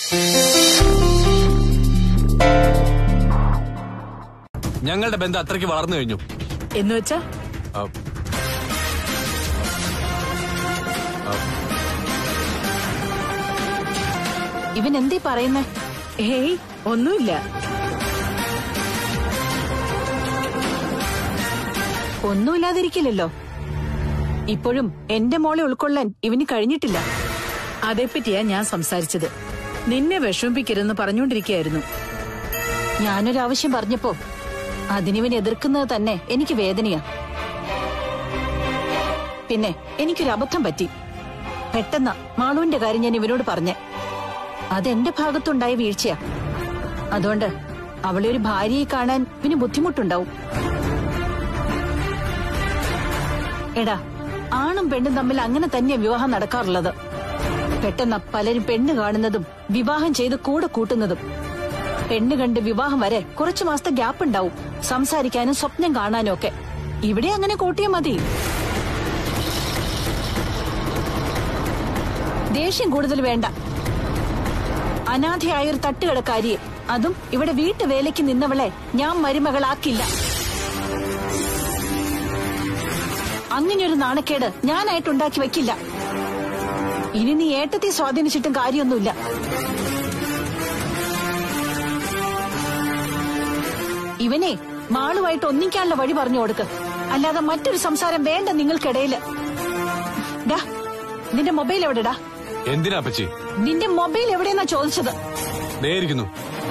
ഞങ്ങളുടെ ബന്ധം അത്രയ്ക്ക് വളർന്നു കഴിഞ്ഞു എന്ന് വെച്ചാ ആ, ഇവൻ എന്തീ പറയുന്നേ ഏയ് ഒന്നുമില്ല ഒന്നുമില്ലാതിരിക്കില്ലല്ലോ ഇപ്പോഴും എന്റെ മോളെ ഉൾക്കൊള്ളാൻ ഇവന് കഴിഞ്ഞിട്ടില്ല അതേപ്പറ്റിയാ ഞാൻ സംസാരിച്ചത് നിന്നെ വിഷമിപ്പിക്കരുതെന്ന് പറഞ്ഞുകൊണ്ടിരിക്കുകയായിരുന്നു ഞാനൊരു ആവശ്യം പറഞ്ഞപ്പോ അതിനിവൻ എതിർക്കുന്നത് തന്നെ എനിക്ക് വേദനയാ പിന്നെ എനിക്കൊരു അബദ്ധം പറ്റി പെട്ടെന്ന് മാളുവിന്റെ കാര്യം ഞാൻ ഇവനോട് പറഞ്ഞേ അതെന്റെ ഭാഗത്തുണ്ടായ വീഴ്ചയാ അതുകൊണ്ട് അവളെ ഒരു ഭാര്യയെ കാണാൻ ഇവന് ബുദ്ധിമുട്ടുണ്ടാവും എടാ ആണും പെണ്ണും തമ്മിൽ അങ്ങനെ തന്നെയാ വിവാഹം നടക്കാറുള്ളത് പെട്ടെന്ന് പലരും പെണ്ണ് കാണുന്നതും വിവാഹം ചെയ്ത് കൂടെ കൂട്ടുന്നതും പെണ്ണ് കണ്ട് വിവാഹം വരെ കുറച്ചു മാസത്തെ ഗ്യാപ്പ് ഉണ്ടാവും സംസാരിക്കാനും സ്വപ്നം കാണാനും ഒക്കെ ഇവിടെ അങ്ങനെ കൂട്ടിയാ മതി ദേഷ്യം കൂടുതൽ വേണ്ട അനാഥയായ ഒരു തട്ടുകടക്കാരിയെ അതും ഇവിടെ വീട്ടുവേലയ്ക്ക് നിന്നവളെ ഞാൻ മരുമകളാക്കില്ല അങ്ങനെയൊരു നാണക്കേട് ഞാനായിട്ടുണ്ടാക്കി വെക്കില്ല ഇനി നീ ഏട്ടത്തെ സ്വാധീനിച്ചിട്ടും കാര്യമൊന്നുമില്ല ഇവനെ മാളുമായിട്ട് ഒന്നിക്കാനുള്ള വഴി പറഞ്ഞു കൊടുക്ക് അല്ലാതെ മറ്റൊരു സംസാരം വേണ്ട നിങ്ങൾക്കിടയില് ഡാ നിന്റെ മൊബൈൽ എവിടെടാ എന്തിനാ അപ്പച്ചി നിന്റെ മൊബൈൽ എവിടെയെന്നാ ചോദിച്ചത് നേരിക്കുന്നു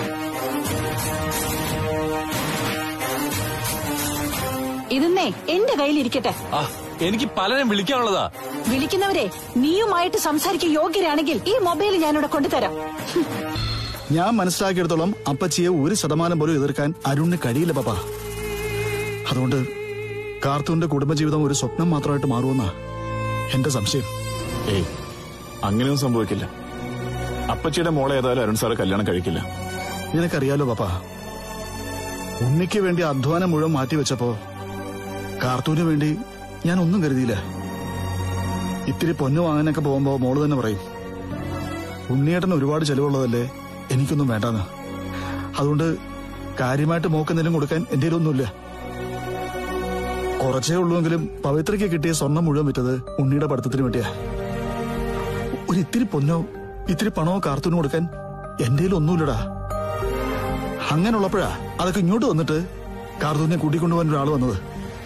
ഇതെന്നേ എന്റെ കയ്യിലിരിക്കട്ടെ ആ എനിക്ക് പലരും വിളിക്കാനുള്ളതാ വിളിക്കുന്നവരെ നീയുമായിട്ട് സംസാരിക്കാൻ യോഗ്യരാണെങ്കിൽ ഈ മൊബൈൽ ഞാനിവിടെ കൊണ്ടുതരാം ഹും, ഞാൻ മനസ്സിലാക്കിയെടുത്തോളം അപ്പച്ചിയെ ഒരു ശതമാനം പോലും എതിർക്കാൻ അരുണിന് കഴിയില്ല പാപ്പ അതുകൊണ്ട് കാർത്തൂന്റെ കുടുംബജീവിതം ഒരു സ്വപ്നം മാത്രമായിട്ട് മാറുമെന്നാ എന്റെ സംശയം ഏയ് അങ്ങനെയൊന്നും സംഭവിക്കില്ല അപ്പച്ചിയുടെ മോളെ ഏതായാലും അരുൺ സാറ് കല്യാണം കഴിക്കില്ല നിനക്കറിയാലോ പാപ്പ ഉണ്ണിക്ക് വേണ്ടി അധ്വാനം മുഴുവൻ മാറ്റിവെച്ചപ്പോ കാർത്തൂന് വേണ്ടി ഞാൻ ഒന്നും കരുതിയില്ല ഇത്തിരി പൊന്നു വാങ്ങാനൊക്കെ പോകുമ്പോ മോള് തന്നെ പറയും ഉണ്ണിയേട്ടന് ഒരുപാട് ചെലവുള്ളതല്ലേ എനിക്കൊന്നും വേണ്ടെന്ന് അതുകൊണ്ട് കാര്യമായിട്ട് മോക്കെന്തെങ്കിലും കൊടുക്കാൻ എന്റെ ഒന്നുമില്ല കുറച്ചേ ഉള്ളൂവെങ്കിലും പവിത്രയ്ക്ക് കിട്ടിയ സ്വർണം മുഴുവൻ വിറ്റത് ഉണ്ണിയുടെ പഠിത്തത്തിന് വേണ്ടിയാ ഒരു ഇത്തിരി പൊന്നോ ഇത്തിരി പണമോ കാർത്തൂന് കൊടുക്കാൻ എന്റെ ഒന്നുമില്ലടാ അങ്ങനെയുള്ളപ്പോഴാ അതൊക്കെ ഇങ്ങോട്ട് വന്നിട്ട് കാർത്തൂനെ കൂട്ടിക്കൊണ്ടുപോകാൻ ഒരാൾ വന്നത്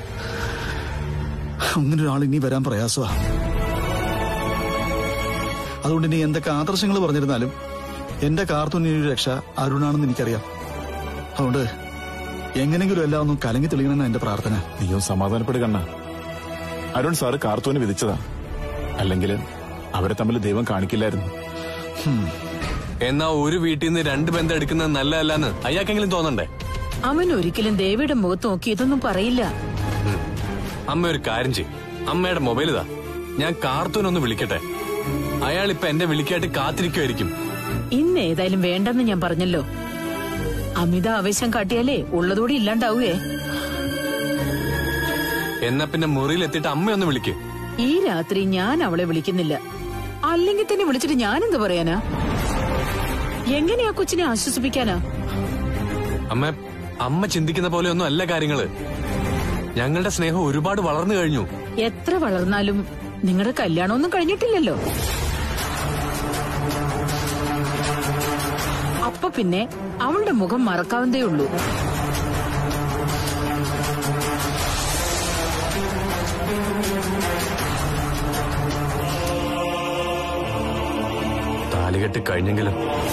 അങ്ങനെ ഒരാൾ ഇനി വരാൻ പ്രയാസമാ അതുകൊണ്ട് ഇനി എന്തൊക്കെ ആദർശങ്ങൾ പറഞ്ഞിരുന്നാലും എന്റെ കാർത്തൂനിന് ഒരു രക്ഷ അരുണാണെന്ന് എനിക്കറിയാം അതുകൊണ്ട് എങ്ങനെങ്കിലും എല്ലാം ഒന്നും കലങ്ങി തെളിയണമെന്ന് എന്റെ പ്രാർത്ഥന നീയും സമാധാനപ്പെടുകണ്ണ അരുൺ സാറ് കാർത്തൂന് വിധിച്ചതാ അല്ലെങ്കിൽ അവരെ തമ്മിൽ ദൈവം കാണിക്കില്ലായിരുന്നു എന്നാ ഒരു വീട്ടിൽ നിന്ന് രണ്ട് ബന്ധം എടുക്കുന്നത് നല്ലതല്ലെന്ന് അയാൾക്കെങ്കിലും തോന്നണ്ടേ അവൻ ഒരിക്കലും ദേവിയുടെ മുഖത്ത് നോക്കി ഇതൊന്നും പറയില്ല അമ്മ ഒരു കാര്യം ചെയ്യും അമ്മയുടെ മൊബൈൽ ഇതാ ഞാൻ കാർത്തൂനൊന്ന് വിളിക്കട്ടെ അയാൾ ഇപ്പൊ എന്റെ വിളിക്കായിട്ട് കാത്തിരിക്കുമായിരിക്കും ഇന്ന് ഏതായാലും വേണ്ടെന്ന് ഞാൻ പറഞ്ഞല്ലോ അമിത ആവേശം കാട്ടിയാലേ ഉള്ളതോടെ ഇല്ലാണ്ടാവുകയെ എന്നാ പിന്നെ മുറിയിൽ എത്തിയിട്ട് അമ്മയൊന്ന് വിളിക്ക് ഈ രാത്രി ഞാൻ അവളെ വിളിക്കുന്നില്ല അല്ലെങ്കിൽ തന്നെ വിളിച്ചിട്ട് ഞാൻ എന്ത് പറയാനാ എങ്ങനെയാ കൊച്ചിനെ ആശ്വസിപ്പിക്കാനാ അമ്മ അമ്മ ചിന്തിക്കുന്ന പോലെ ഒന്നും അല്ല കാര്യങ്ങള് ഞങ്ങളുടെ സ്നേഹം ഒരുപാട് വളർന്നു കഴിഞ്ഞു എത്ര വളർന്നാലും നിങ്ങളുടെ കല്യാണമൊന്നും കഴിഞ്ഞിട്ടില്ലല്ലോ അപ്പൊ പിന്നെ അവളുടെ മുഖം മറക്കാവുന്നതേ ഉള്ളൂ താലികെട്ട് കഴിഞ്ഞെങ്കിലും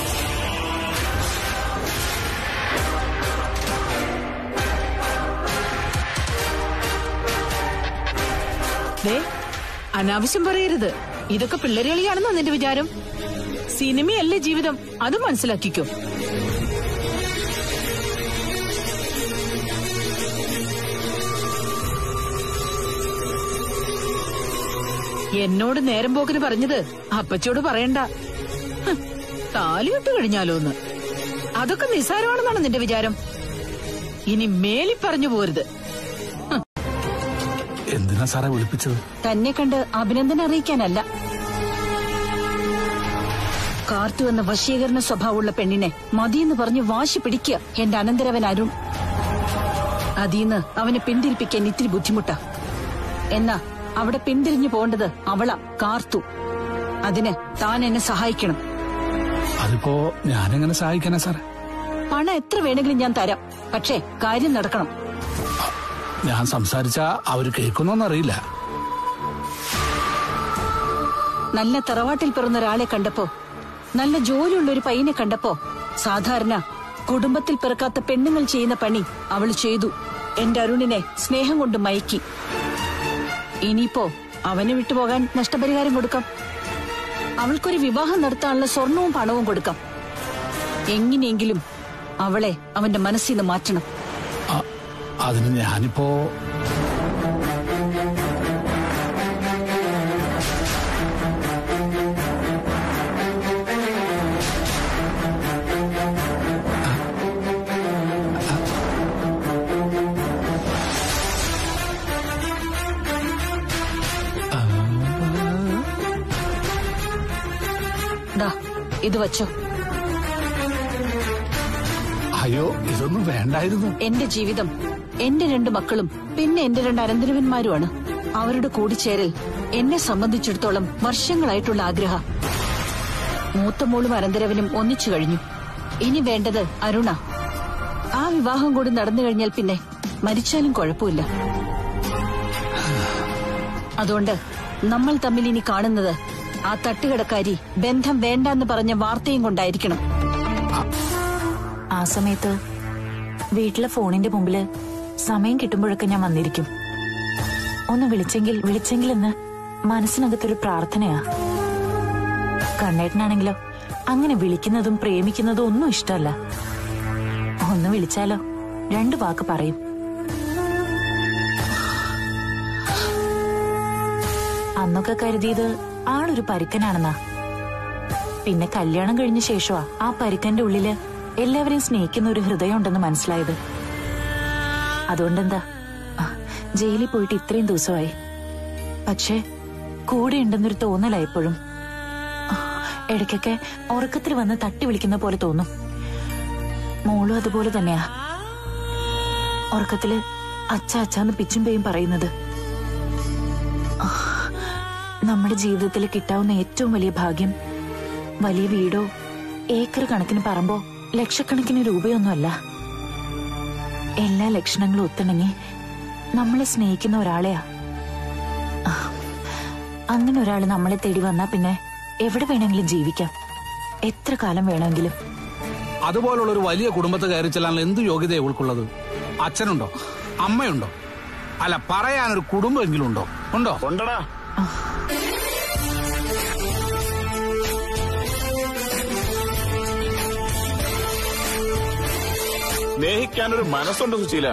ദേ അനാവശ്യം പറയരുത് ഇതൊക്കെ പിള്ളേരുകളിയാണെന്നോ നിന്റെ വിചാരം സിനിമയല്ലേ ജീവിതം അത് മനസ്സിലാക്കിക്കോ എന്നോട് നേരം പോക്കിന് പറഞ്ഞത് അപ്പച്ചോട് പറയണ്ട ഹ്, താലിയിട്ട് കഴിഞ്ഞാലോന്ന് അതൊക്കെ നിസ്സാരമാണെന്നാണ് നിന്റെ വിചാരം ഇനി മേലി പറഞ്ഞു പോരുത് എന്തിനാ സാറേ വിളിപ്പിച്ചത് തന്നെ കണ്ട് അഭിനന്ദനം അറിയിക്കാനല്ല കാർത്തു എന്ന വശീകരണ സ്വഭാവമുള്ള പെണ്ണിനെ മതിയെന്ന് പറഞ്ഞ് വാശി പിടിക്കുക എന്റെ അനന്തരവൻ അരുൺ അതീന്ന് അവനെ പിന്തിരിപ്പിക്കാൻ ഇത്തിരി ബുദ്ധിമുട്ടാ എന്നാ അവിടെ പിന്തിരിഞ്ഞു പോകേണ്ടത് അവളാ കാർത്തു അതിന് താൻ എന്നെ സഹായിക്കണം അതിപ്പോ ഞാനെങ്ങനെ സഹായിക്കാനാ സാറേ പണം എത്ര വേണമെങ്കിലും ഞാൻ തരാം പക്ഷേ കാര്യം നടക്കണം ഞാൻ സംസാരിച്ച അവര് കേൾക്കുന്നോന്നറിയില്ല നല്ല തറവാട്ടിൽ പിറന്ന ഒരാളെ കണ്ടപ്പോ നല്ല ജോലിയുള്ള ഒരു പയ്യനെ കണ്ടപ്പോ സാധാരണ കുടുംബത്തിൽ പിറക്കാത്ത പെണ്ണുങ്ങൾ ചെയ്യുന്ന പണി അവൾ ചെയ്തു എന്റെ അരുണിനെ സ്നേഹം കൊണ്ട് മയക്കി ഇനിയിപ്പോ അവനെ വിട്ടുപോകാൻ നഷ്ടപരിഹാരം കൊടുക്കാം അവൾക്കൊരു വിവാഹം നടത്താനുള്ള സ്വർണവും പണവും കൊടുക്കാം എങ്ങനെയെങ്കിലും അവളെ അവന്റെ മനസ്സിൽ നിന്ന് മാറ്റണം അ- അതിന് ഞാനിപ്പോ ദാ ഇത് വച്ചോ അയ്യോ ഇതൊന്നും വേണ്ടായിരുന്നു എന്റെ ജീവിതം എന്റെ രണ്ട് മക്കളും പിന്നെ എന്റെ രണ്ട് അനന്തരവന്മാരുമാണ് അവരുടെ കൂടിച്ചേരൽ എന്നെ സംബന്ധിച്ചിടത്തോളം വർഷങ്ങളായിട്ടുള്ള ആഗ്രഹ മൂത്ത മോളും അനന്തരവനും ഒന്നിച്ചു കഴിഞ്ഞു ഇനി വേണ്ടത് അരുണ ആ വിവാഹം കൂടി നടന്നു കഴിഞ്ഞാൽ പിന്നെ മരിച്ചാലും കുഴപ്പമില്ല അതുകൊണ്ട് നമ്മൾ തമ്മിൽ ഇനി കാണുന്നത് ആ തട്ടുകടക്കാരി ബന്ധം വേണ്ടാന്ന് പറഞ്ഞ വാർത്തയും കൊണ്ടായിരിക്കണം ആ സമയത്ത് വീട്ടിലെ ഫോണിന്റെ മുമ്പില് സമയം കിട്ടുമ്പോഴൊക്കെ ഞാൻ വന്നിരിക്കും ഒന്ന് വിളിച്ചെങ്കിൽ വിളിച്ചെങ്കിൽ എന്ന് മനസ്സിനകത്തൊരു പ്രാർത്ഥനയാ കണ്ണേട്ടനാണെങ്കിലോ അങ്ങനെ വിളിക്കുന്നതും പ്രേമിക്കുന്നതും ഒന്നും ഇഷ്ടമല്ല ഒന്ന് വിളിച്ചാലോ രണ്ടു വാക്ക് പറയും അന്നൊക്കെ കരുതിയത് ആളൊരു പരുക്കനാണെന്നാ പിന്നെ കല്യാണം കഴിഞ്ഞ ശേഷമാ ആ പരുക്കന്റെ ഉള്ളില് എല്ലാവരെയും സ്നേഹിക്കുന്ന ഒരു ഹൃദയം ഉണ്ടെന്ന് മനസ്സിലായത് അതുകൊണ്ടെന്താ ആ, ജയിലിൽ പോയിട്ട് ഇത്രയും ദിവസമായി പക്ഷേ കൂടെ ഉണ്ടെന്നൊരു തോന്നലാ എപ്പോഴും ആ, ഇടയ്ക്കൊക്കെ ഉറക്കത്തിൽ വന്ന് തട്ടി വിളിക്കുന്ന പോലെ തോന്നും മോളും അതുപോലെ തന്നെയാ ഉറക്കത്തില് അച്ഛ അച്ഛന്ന് പിച്ചും പേയും പറയുന്നത് ആ, നമ്മുടെ ജീവിതത്തിൽ കിട്ടാവുന്ന ഏറ്റവും വലിയ ഭാഗ്യം വലിയ വീടോ ഏക്കർ കണക്കിന് പറമ്പോ ലക്ഷക്കണക്കിന് രൂപയൊന്നുമല്ല എല്ലാ ലക്ഷണങ്ങളും ഒത്തിണങ്ങി നമ്മളെ സ്നേഹിക്കുന്ന ഒരാളെയാ ആ, അങ്ങനെ ഒരാൾ നമ്മളെ തേടി വന്നാ പിന്നെ എവിടെ വേണമെങ്കിലും ജീവിക്കാം എത്ര കാലം വേണമെങ്കിലും അതുപോലുള്ള ഒരു വലിയ കുടുംബത്തെ കയറി ചെല്ലാൻ എന്ത് യോഗ്യതയാ ഉൾക്കുള്ളത് അച്ഛനുണ്ടോ അമ്മയുണ്ടോ അല്ല പറയാനൊരു കുടുംബമെങ്കിലും ഉണ്ടോ ഉണ്ടോ ഉണ്ടടാ സ്നേഹിക്കാനൊരു മനസ്സുണ്ട് സുശീല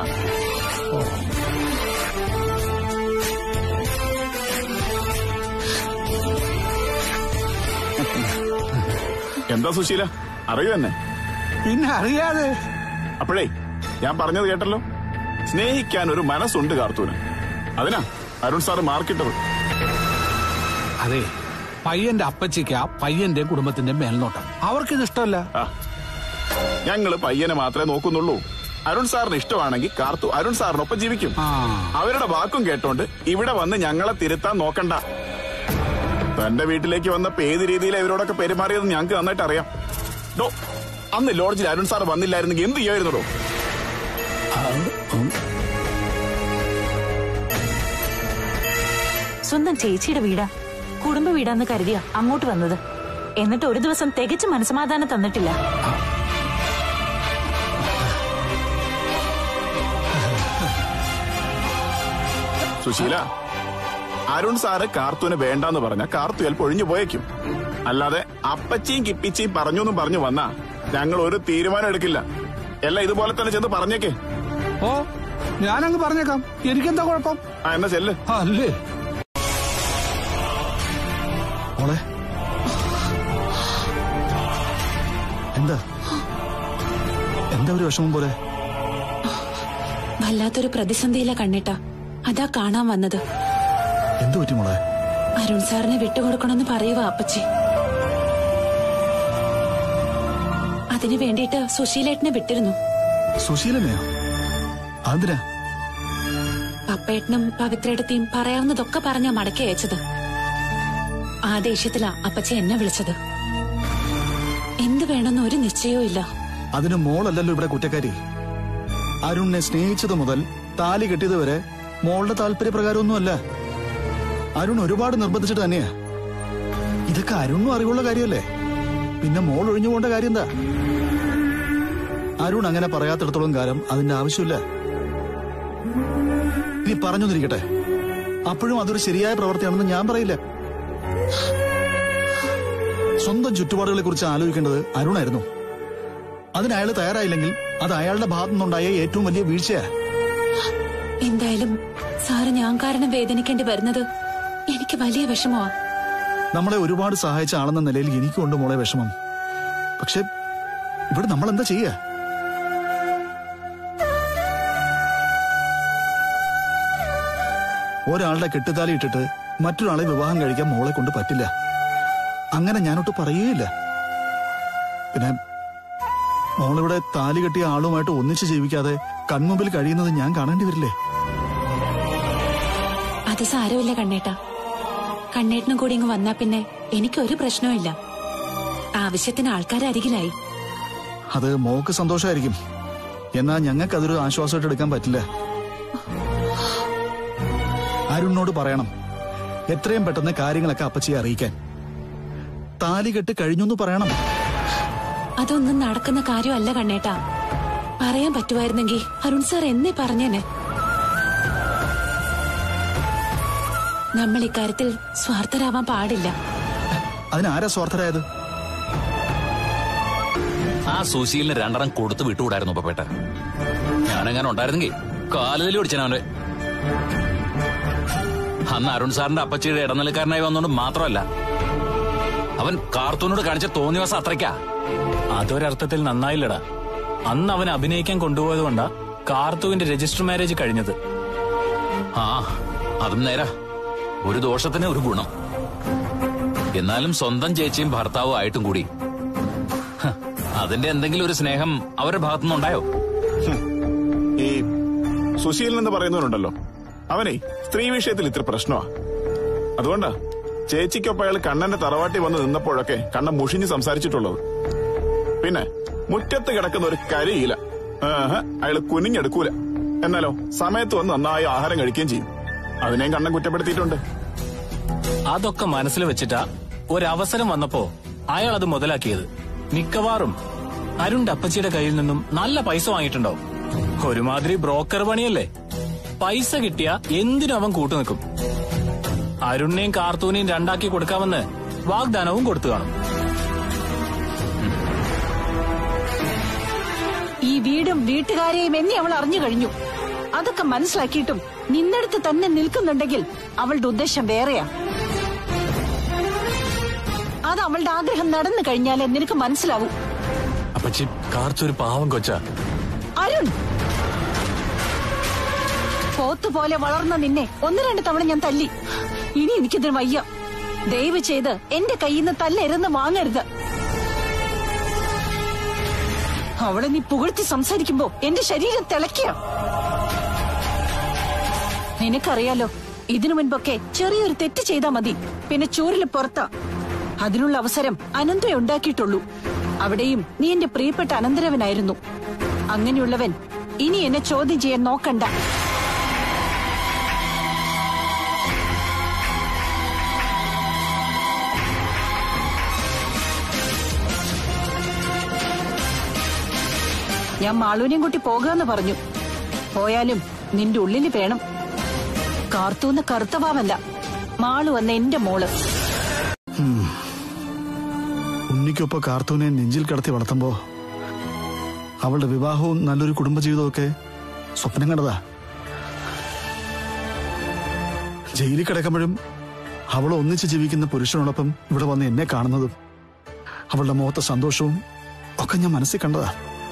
എന്താ സുശീല അറിയൂ എന്നെ പിന്നെ അറിയാതെ അപ്പോഴേ ഞാൻ പറഞ്ഞത് കേട്ടല്ലോ സ്നേഹിക്കാൻ ഒരു മനസ്സുണ്ട് കാർത്തൂന് അതിനാ അരുൺ സാറ് മാർക്കിട്ടത് അതെ പയ്യന്റെ അപ്പച്ചിക്ക പയ്യന്റെ കുടുംബത്തിന്റെ മേൽനോട്ടം അവർക്കിത് ഇഷ്ടമല്ല ആ ഞങ്ങള് പയ്യനെ മാത്രമേ നോക്കുന്നുള്ളൂ അരുൺ സാറിന് ഇഷ്ടമാണെങ്കിൽ കാർത്തു അരുൺ സാറിനൊപ്പം ജീവിക്കും ആ അവരുടെ വാക്കും കേട്ടോണ്ട് ഇവിടെ വന്ന് ഞങ്ങളെ തിരുത്താൻ നോക്കണ്ട തന്റെ വീട്ടിലേക്ക് വന്നപ്പോ ഏത് രീതിയിൽ ഇവരോടൊക്കെ പെരുമാറിയത് ഞങ്ങൾക്ക് നന്നായിട്ട് അറിയാം ഡോ അന്ന് ലോഡ്ജിൽ അരുൺ സാർ വന്നില്ലായിരുന്നെങ്കിൽ എന്ത് ചെയ്യുമായിരുന്നോ സ്വന്തം ചേച്ചിയുടെ വീടാ കുടുംബ വീടാന്ന് കരുതിയാ അങ്ങോട്ട് വന്നത് എന്നിട്ട് ഒരു ദിവസം തികച്ച് മനസമാധാനം തന്നിട്ടില്ല സുശീല അരുൺ സാറ് കാർത്തൂന് വേണ്ടാന്ന് പറഞ്ഞ കാർത്തു ചിലപ്പോൾ ഒഴിഞ്ഞു പോയേക്കും അല്ലാതെ അപ്പച്ചിയും കിപ്പിച്ചിയും പറഞ്ഞു എന്നും പറഞ്ഞു വന്നാ ഞങ്ങൾ ഒരു തീരുമാനം എടുക്കില്ല എല്ലാം ഇതുപോലെ തന്നെ ചെന്ന് പറഞ്ഞേക്കേ ഓ ഞാനങ്ങ് പറഞ്ഞേക്കാം എനിക്കെന്താ കുഴപ്പം ആ എന്നാ ചെല്ല് അല്ലേ മോളെ എന്താ എന്താ ഒരു വിഷമം പോലെ വല്ലാത്തൊരു പ്രതിസന്ധിയില കണ്ണിട്ട അതാ കാണാൻ വന്നത് എന്തു പറ്റി മോളെ അരുൺ സാറിനെ വിട്ടുകൊടുക്കണമെന്ന് പറയുക അപ്പച്ചി അതിനു വേണ്ടിയിട്ട് സുശീലേട്ടനെ വിട്ടിരുന്നു സുശീലനെയോ അതിനാ പപ്പേട്ടനും പവിത്രേട്ടത്തെയും പറയാവുന്നതൊക്കെ പറഞ്ഞാ മടക്കി അയച്ചത് ആ ദേഷ്യത്തിലാ അപ്പച്ച എന്നെ വിളിച്ചത് എന്ത് വേണമെന്ന് ഒരു നിശ്ചയവും ഇല്ല അതിന് മോളല്ലല്ലോ ഇവിടെ കുറ്റക്കാരി അരുണിനെ സ്നേഹിച്ചത് മുതൽ താലി കെട്ടിയത് വരെ മോളുടെ താല്പര്യപ്രകാരമൊന്നുമല്ല അരുൺ ഒരുപാട് നിർബന്ധിച്ചിട്ട് തന്നെയാ ഇതൊക്കെ അരുണും അറിവുള്ള കാര്യമല്ലേ പിന്നെ മോൾ ഒഴിഞ്ഞു പോകേണ്ട കാര്യം എന്താ അരുൺ അങ്ങനെ പറയാത്തിടത്തോളം കാലം അതിന്റെ ആവശ്യമില്ല നീ പറഞ്ഞു തിരിക്കട്ടെ അപ്പോഴും അതൊരു ശരിയായ പ്രവൃത്തിയാണെന്ന് ഞാൻ പറയില്ല സ്വന്തം ചുറ്റുപാടുകളെ കുറിച്ച് ആലോചിക്കേണ്ടത് അരുണായിരുന്നു അതിന് അയാൾ തയ്യാറായില്ലെങ്കിൽ അത് അയാളുടെ ഭാഗത്തു നിന്നുണ്ടായ ഏറ്റവും വലിയ വീഴ്ചയാ എന്തായാലും സാറ് ഞാൻ കാരണം വേദനിക്കേണ്ടി വരുന്നത് എനിക്ക് വലിയ വിഷമമാ നമ്മളെ ഒരുപാട് സഹായിച്ച ആളെന്ന നിലയിൽ എനിക്കുണ്ട് മോളെ വിഷമം പക്ഷെ ഇവിടെ നമ്മൾ എന്താ ചെയ്യാ ഒരാളുടെ കെട്ടുതാലി ഇട്ടിട്ട് മറ്റൊരാളെ വിവാഹം കഴിക്കാൻ മോളെ കൊണ്ട് പറ്റില്ല അങ്ങനെ ഞാനൊട്ട് പറയുകയില്ല പിന്നെ മോളിവിടെ താലി കെട്ടിയ ആളുമായിട്ട് ഒന്നിച്ച് ജീവിക്കാതെ കൺമുമ്പിൽ കഴിയുന്നത് ഞാൻ കാണേണ്ടി വരില്ലേ അത് സാരമില്ല കണ്ണേട്ട കണ്ണേട്ടനും കൂടി ഇങ്ങ് വന്നാ പിന്നെ എനിക്കൊരു പ്രശ്നവും ഇല്ല ആവശ്യത്തിന് ആൾക്കാർ അരികിലായി അത് മോക്ക് സന്തോഷമായിരിക്കും എന്നാ ഞങ്ങൾക്ക് അതൊരു ആശ്വാസമായിട്ട് എടുക്കാൻ പറ്റില്ല അരുണിനോട് പറയണം എത്രയും പെട്ടെന്ന് കാര്യങ്ങളൊക്കെ അപ്പച്ചിയെ അറിയിക്കാൻ താലി കെട്ട് കഴിഞ്ഞു എന്ന് പറയണം അതൊന്നും നടക്കുന്ന കാര്യമല്ല കണ്ണേട്ട പറയാൻ പറ്റുമായിരുന്നെങ്കിൽ അരുൺ സാർ എന്നേ പറഞ്ഞേനെ നമ്മൾ ഇക്കാര്യത്തിൽ സ്വാർത്ഥരാവാൻ പാടില്ല അതിനാരാ സ്വാർത്ഥരായത് ആ സുശീലിന് രണ്ടെണ്ണം കൊടുത്ത് വിട്ടുകൂടായിരുന്നു പപ്പേട്ട ഞാനെങ്ങനെ ഉണ്ടായിരുന്നെങ്കിൽ കാലിൽ പിടിച്ചനവന്റെ അന്ന് അരുൺ സാറിന്റെ അപ്പച്ചിയുടെ ഇടനിലക്കാരനായി വന്നുകൊണ്ട് മാത്രമല്ല അവൻ കാർത്തൂനോട് കാണിച്ച തോന്നിവാസം അത്രയ്ക്കാ അതൊരർത്ഥത്തിൽ നന്നായില്ലടാ അന്ന് അവൻ അഭിനയിക്കാൻ കൊണ്ടുപോയത് കൊണ്ടാ കാർത്തുവിന്റെ രജിസ്റ്റർ മാരേജ് കഴിഞ്ഞത് ആ അതും നേരാ ഒരു ദോഷത്തിന് ഒരു ഗുണം എന്നാലും സ്വന്തം ചേച്ചിയും ഭർത്താവും ആയിട്ടും കൂടി ഹ, അതിന്റെ എന്തെങ്കിലും ഒരു സ്നേഹം അവരുടെ ഭാഗത്തുനിന്നുണ്ടായോ ഈ സുശീലൻ എന്ന് പറയുന്നവരുണ്ടല്ലോ അവനെ സ്ത്രീ വിഷയത്തിൽ ഇത്ര പ്രശ്നമാ അതുകൊണ്ടാ ചേച്ചിക്കൊപ്പം അയാൾ കണ്ണന്റെ തറവാട്ടി വന്ന് നിന്നപ്പോഴൊക്കെ കണ്ണൻ മുഷിഞ്ഞ് സംസാരിച്ചിട്ടുള്ളത് പിന്നെ മുറ്റത്ത് കിടക്കുന്ന ഒരു കരിയില അയാൾ കുനിഞ്ഞെടുക്കൂല എന്നാലോ സമയത്ത് വന്ന് നന്നായി ആഹാരം കഴിക്കുകയും ചെയ്യും അതിനെയും കണ്ണൻ കുറ്റപ്പെടുത്തിയിട്ടുണ്ട് അതൊക്കെ മനസ്സിൽ വെച്ചിട്ടാ ഒരവസരം വന്നപ്പോ അയാൾ അത് മുതലാക്കിയത് മിക്കവാറും അരുൺ അപ്പച്ചിയുടെ കയ്യിൽ നിന്നും നല്ല പൈസ വാങ്ങിയിട്ടുണ്ടാവും ഒരുമാതിരി ബ്രോക്കർ പണിയല്ലേ പൈസ കിട്ടിയ എന്തിനും അവൻ കൂട്ടുനിൽക്കും അരുണിനെയും കാർത്തൂനെയും രണ്ടാക്കി കൊടുക്കാമെന്ന് വാഗ്ദാനവും കൊടുത്തു കാണും ഈ വീടും വീട്ടുകാരെയും എന്നെ അവൾ അറിഞ്ഞു കഴിഞ്ഞു അതൊക്കെ മനസ്സിലാക്കിയിട്ടും നിന്നെടുത്ത് തന്നെ നിൽക്കുന്നുണ്ടെങ്കിൽ അവളുടെ ഉദ്ദേശം വേറെയാ അത് അവളുടെ ആഗ്രഹം നടന്നു കഴിഞ്ഞാലേ നിനക്ക് മനസ്സിലാവൂ അപ്പച്ചി കാർച്ചൊരു പാവം കൊച്ചാ അരുൺ പോത്തുപോലെ വളർന്ന നിന്നെ ഒന്ന് രണ്ട് തവണ ഞാൻ തല്ലി ഇനി എനിക്കിതിന് വയ്യ ദയവ് ചെയ്ത് എന്റെ കയ്യിൽ നിന്ന് തല്ലരുന്ന് വാങ്ങരുത് അവളെ നീ പുകഴ്ത്തി സംസാരിക്കുമ്പോ എന്റെ ശരീരം തിളക്കിയ നിനക്കറിയാലോ ഇതിനു മുൻപൊക്കെ ചെറിയൊരു തെറ്റ് ചെയ്താ മതി പിന്നെ ചൂരില് പുറത്താ അതിനുള്ള അവസരം അനന്തയെ ഉണ്ടാക്കിയിട്ടുള്ളൂ അവിടെയും നീ എന്റെ പ്രിയപ്പെട്ട അനന്തരവനായിരുന്നു അങ്ങനെയുള്ളവൻ ഇനി എന്നെ ചോദ്യം ചെയ്യാൻ നോക്കണ്ട ഞാൻ മാളൂനെയും കൂട്ടി പോകാന്ന് പറഞ്ഞു പോയാലും നിന്റെ ഉള്ളില് വേണം കാർത്തൂന്ന് കറുത്തവാവല്ല മാളു വന്ന എന്റെ മോള് ഉണ്ണിക്കൊപ്പം കാർത്തൂനെ നെഞ്ചിൽ കടത്തി വളർത്തുമ്പോ അവളുടെ വിവാഹവും നല്ലൊരു കുടുംബജീവിതവും ഒക്കെ സ്വപ്നം കണ്ടതാ ജയിലിൽ കിടക്കുമ്പോഴും അവൾ ഒന്നിച്ച് ജീവിക്കുന്ന പുരുഷനോടൊപ്പം ഇവിടെ വന്ന് എന്നെ കാണുന്നതും അവളുടെ മുഖത്തെ സന്തോഷവും ഒക്കെ ഞാൻ മനസ്സിൽ കണ്ടതാ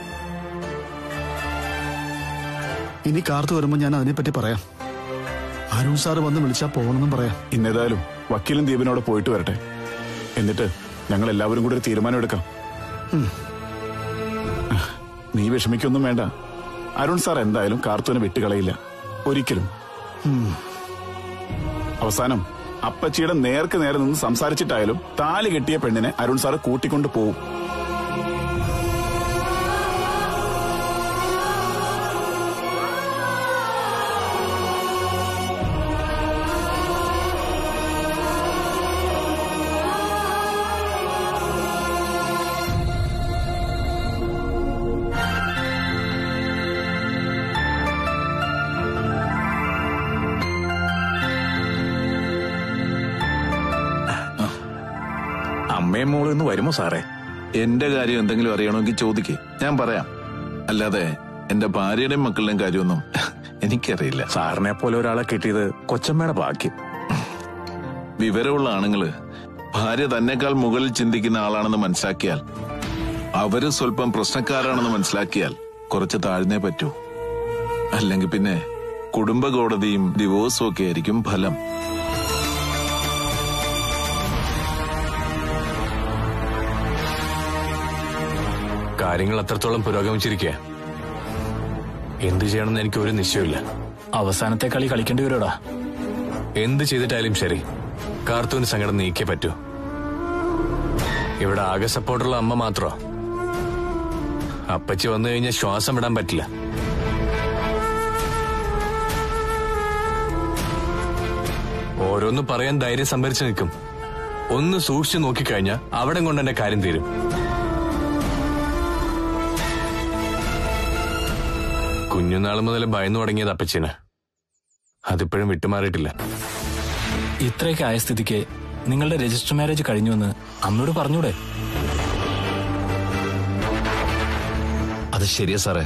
ഇനി കാർത്തു വരുമ്പോ ഞാൻ അതിനെപ്പറ്റി പറയാം അരുൺ സാറ് വന്ന് വിളിച്ചാ പോകണമെന്നും പറയാം ഇന്നേതായാലും വക്കീലും ദീപനോട് പോയിട്ട് വരട്ടെ എന്നിട്ട് ഞങ്ങൾ എല്ലാവരും കൂടി ഒരു തീരുമാനം എടുക്കാം നീ വിഷമിക്കൊന്നും വേണ്ട അരുൺ സാർ എന്തായാലും കാർത്തൂനെ വിട്ടുകളയില്ല ഒരിക്കലും ഉം. അവസാനം അപ്പച്ചിയുടെ നേർക്ക് നേരെ നിന്ന് സംസാരിച്ചിട്ടായാലും താലി കെട്ടിയ പെണ്ണിനെ അരുൺ സാർ കൂട്ടിക്കൊണ്ട് പോവും അമ്മയും മോളും ഇന്ന് വരുമോ സാറേ എന്റെ കാര്യം എന്തെങ്കിലും അറിയണമെങ്കിൽ ചോദിക്കേ ഞാൻ പറയാം അല്ലാതെ എന്റെ ഭാര്യയുടെയും മക്കളുടെയും കാര്യമൊന്നും എനിക്കറിയില്ല സാറിനെ പോലെ ഒരാളെ കിട്ടിയത് കൊച്ചമ്മയുടെ ഭാഗ്യം വിവരമുള്ള ആണുങ്ങള് ഭാര്യ തന്നെക്കാൾ മുകളിൽ ചിന്തിക്കുന്ന ആളാണെന്ന് മനസ്സിലാക്കിയാൽ അവര് സ്വല്പം പ്രശ്നക്കാരാണെന്ന് മനസ്സിലാക്കിയാൽ കുറച്ച് താഴ്ന്നേ പറ്റൂ അല്ലെങ്കിൽ പിന്നെ കുടുംബ കോടതിയും ഡിവോഴ്സും ഒക്കെ ആയിരിക്കും ഫലം കാര്യങ്ങൾ അത്രത്തോളം പുരോഗമിച്ചിരിക്കുക എന്ത് ചെയ്യണമെന്ന് എനിക്ക് ഒരു നിശ്ചയമില്ല അവസാനത്തെ കളി കളിക്കേണ്ടി വരുമോടാ എന്ത് ചെയ്തിട്ടായാലും ശരി കാർത്തൂന് സങ്കടം നീക്കേ പറ്റൂ ഇവിടെ ആകെ സപ്പോർട്ടുള്ള അമ്മ മാത്രോ അപ്പച്ചി വന്നു കഴിഞ്ഞാൽ ശ്വാസം വിടാൻ പറ്റില്ല ഓരോന്ന് പറയാൻ ധൈര്യം സംഭരിച്ചു നിൽക്കും ഒന്ന് സൂക്ഷിച്ചു നോക്കിക്കഴിഞ്ഞാൽ അവിടെ കൊണ്ട് എന്റെ കാര്യം തീരും കുഞ്ഞുനാൾ മുതൽ ഭയന്നു തുടങ്ങിയത് അപ്പച്ചിന് അതിപ്പോഴും വിട്ടുമാറിയിട്ടില്ല ഇത്രയൊക്കെ ആയ സ്ഥിതിക്ക് നിങ്ങളുടെ രജിസ്റ്റർ മാരേജ് കഴിഞ്ഞുവെന്ന് അമ്മയോട് പറഞ്ഞൂടെ അത് ശരിയാ സാറേ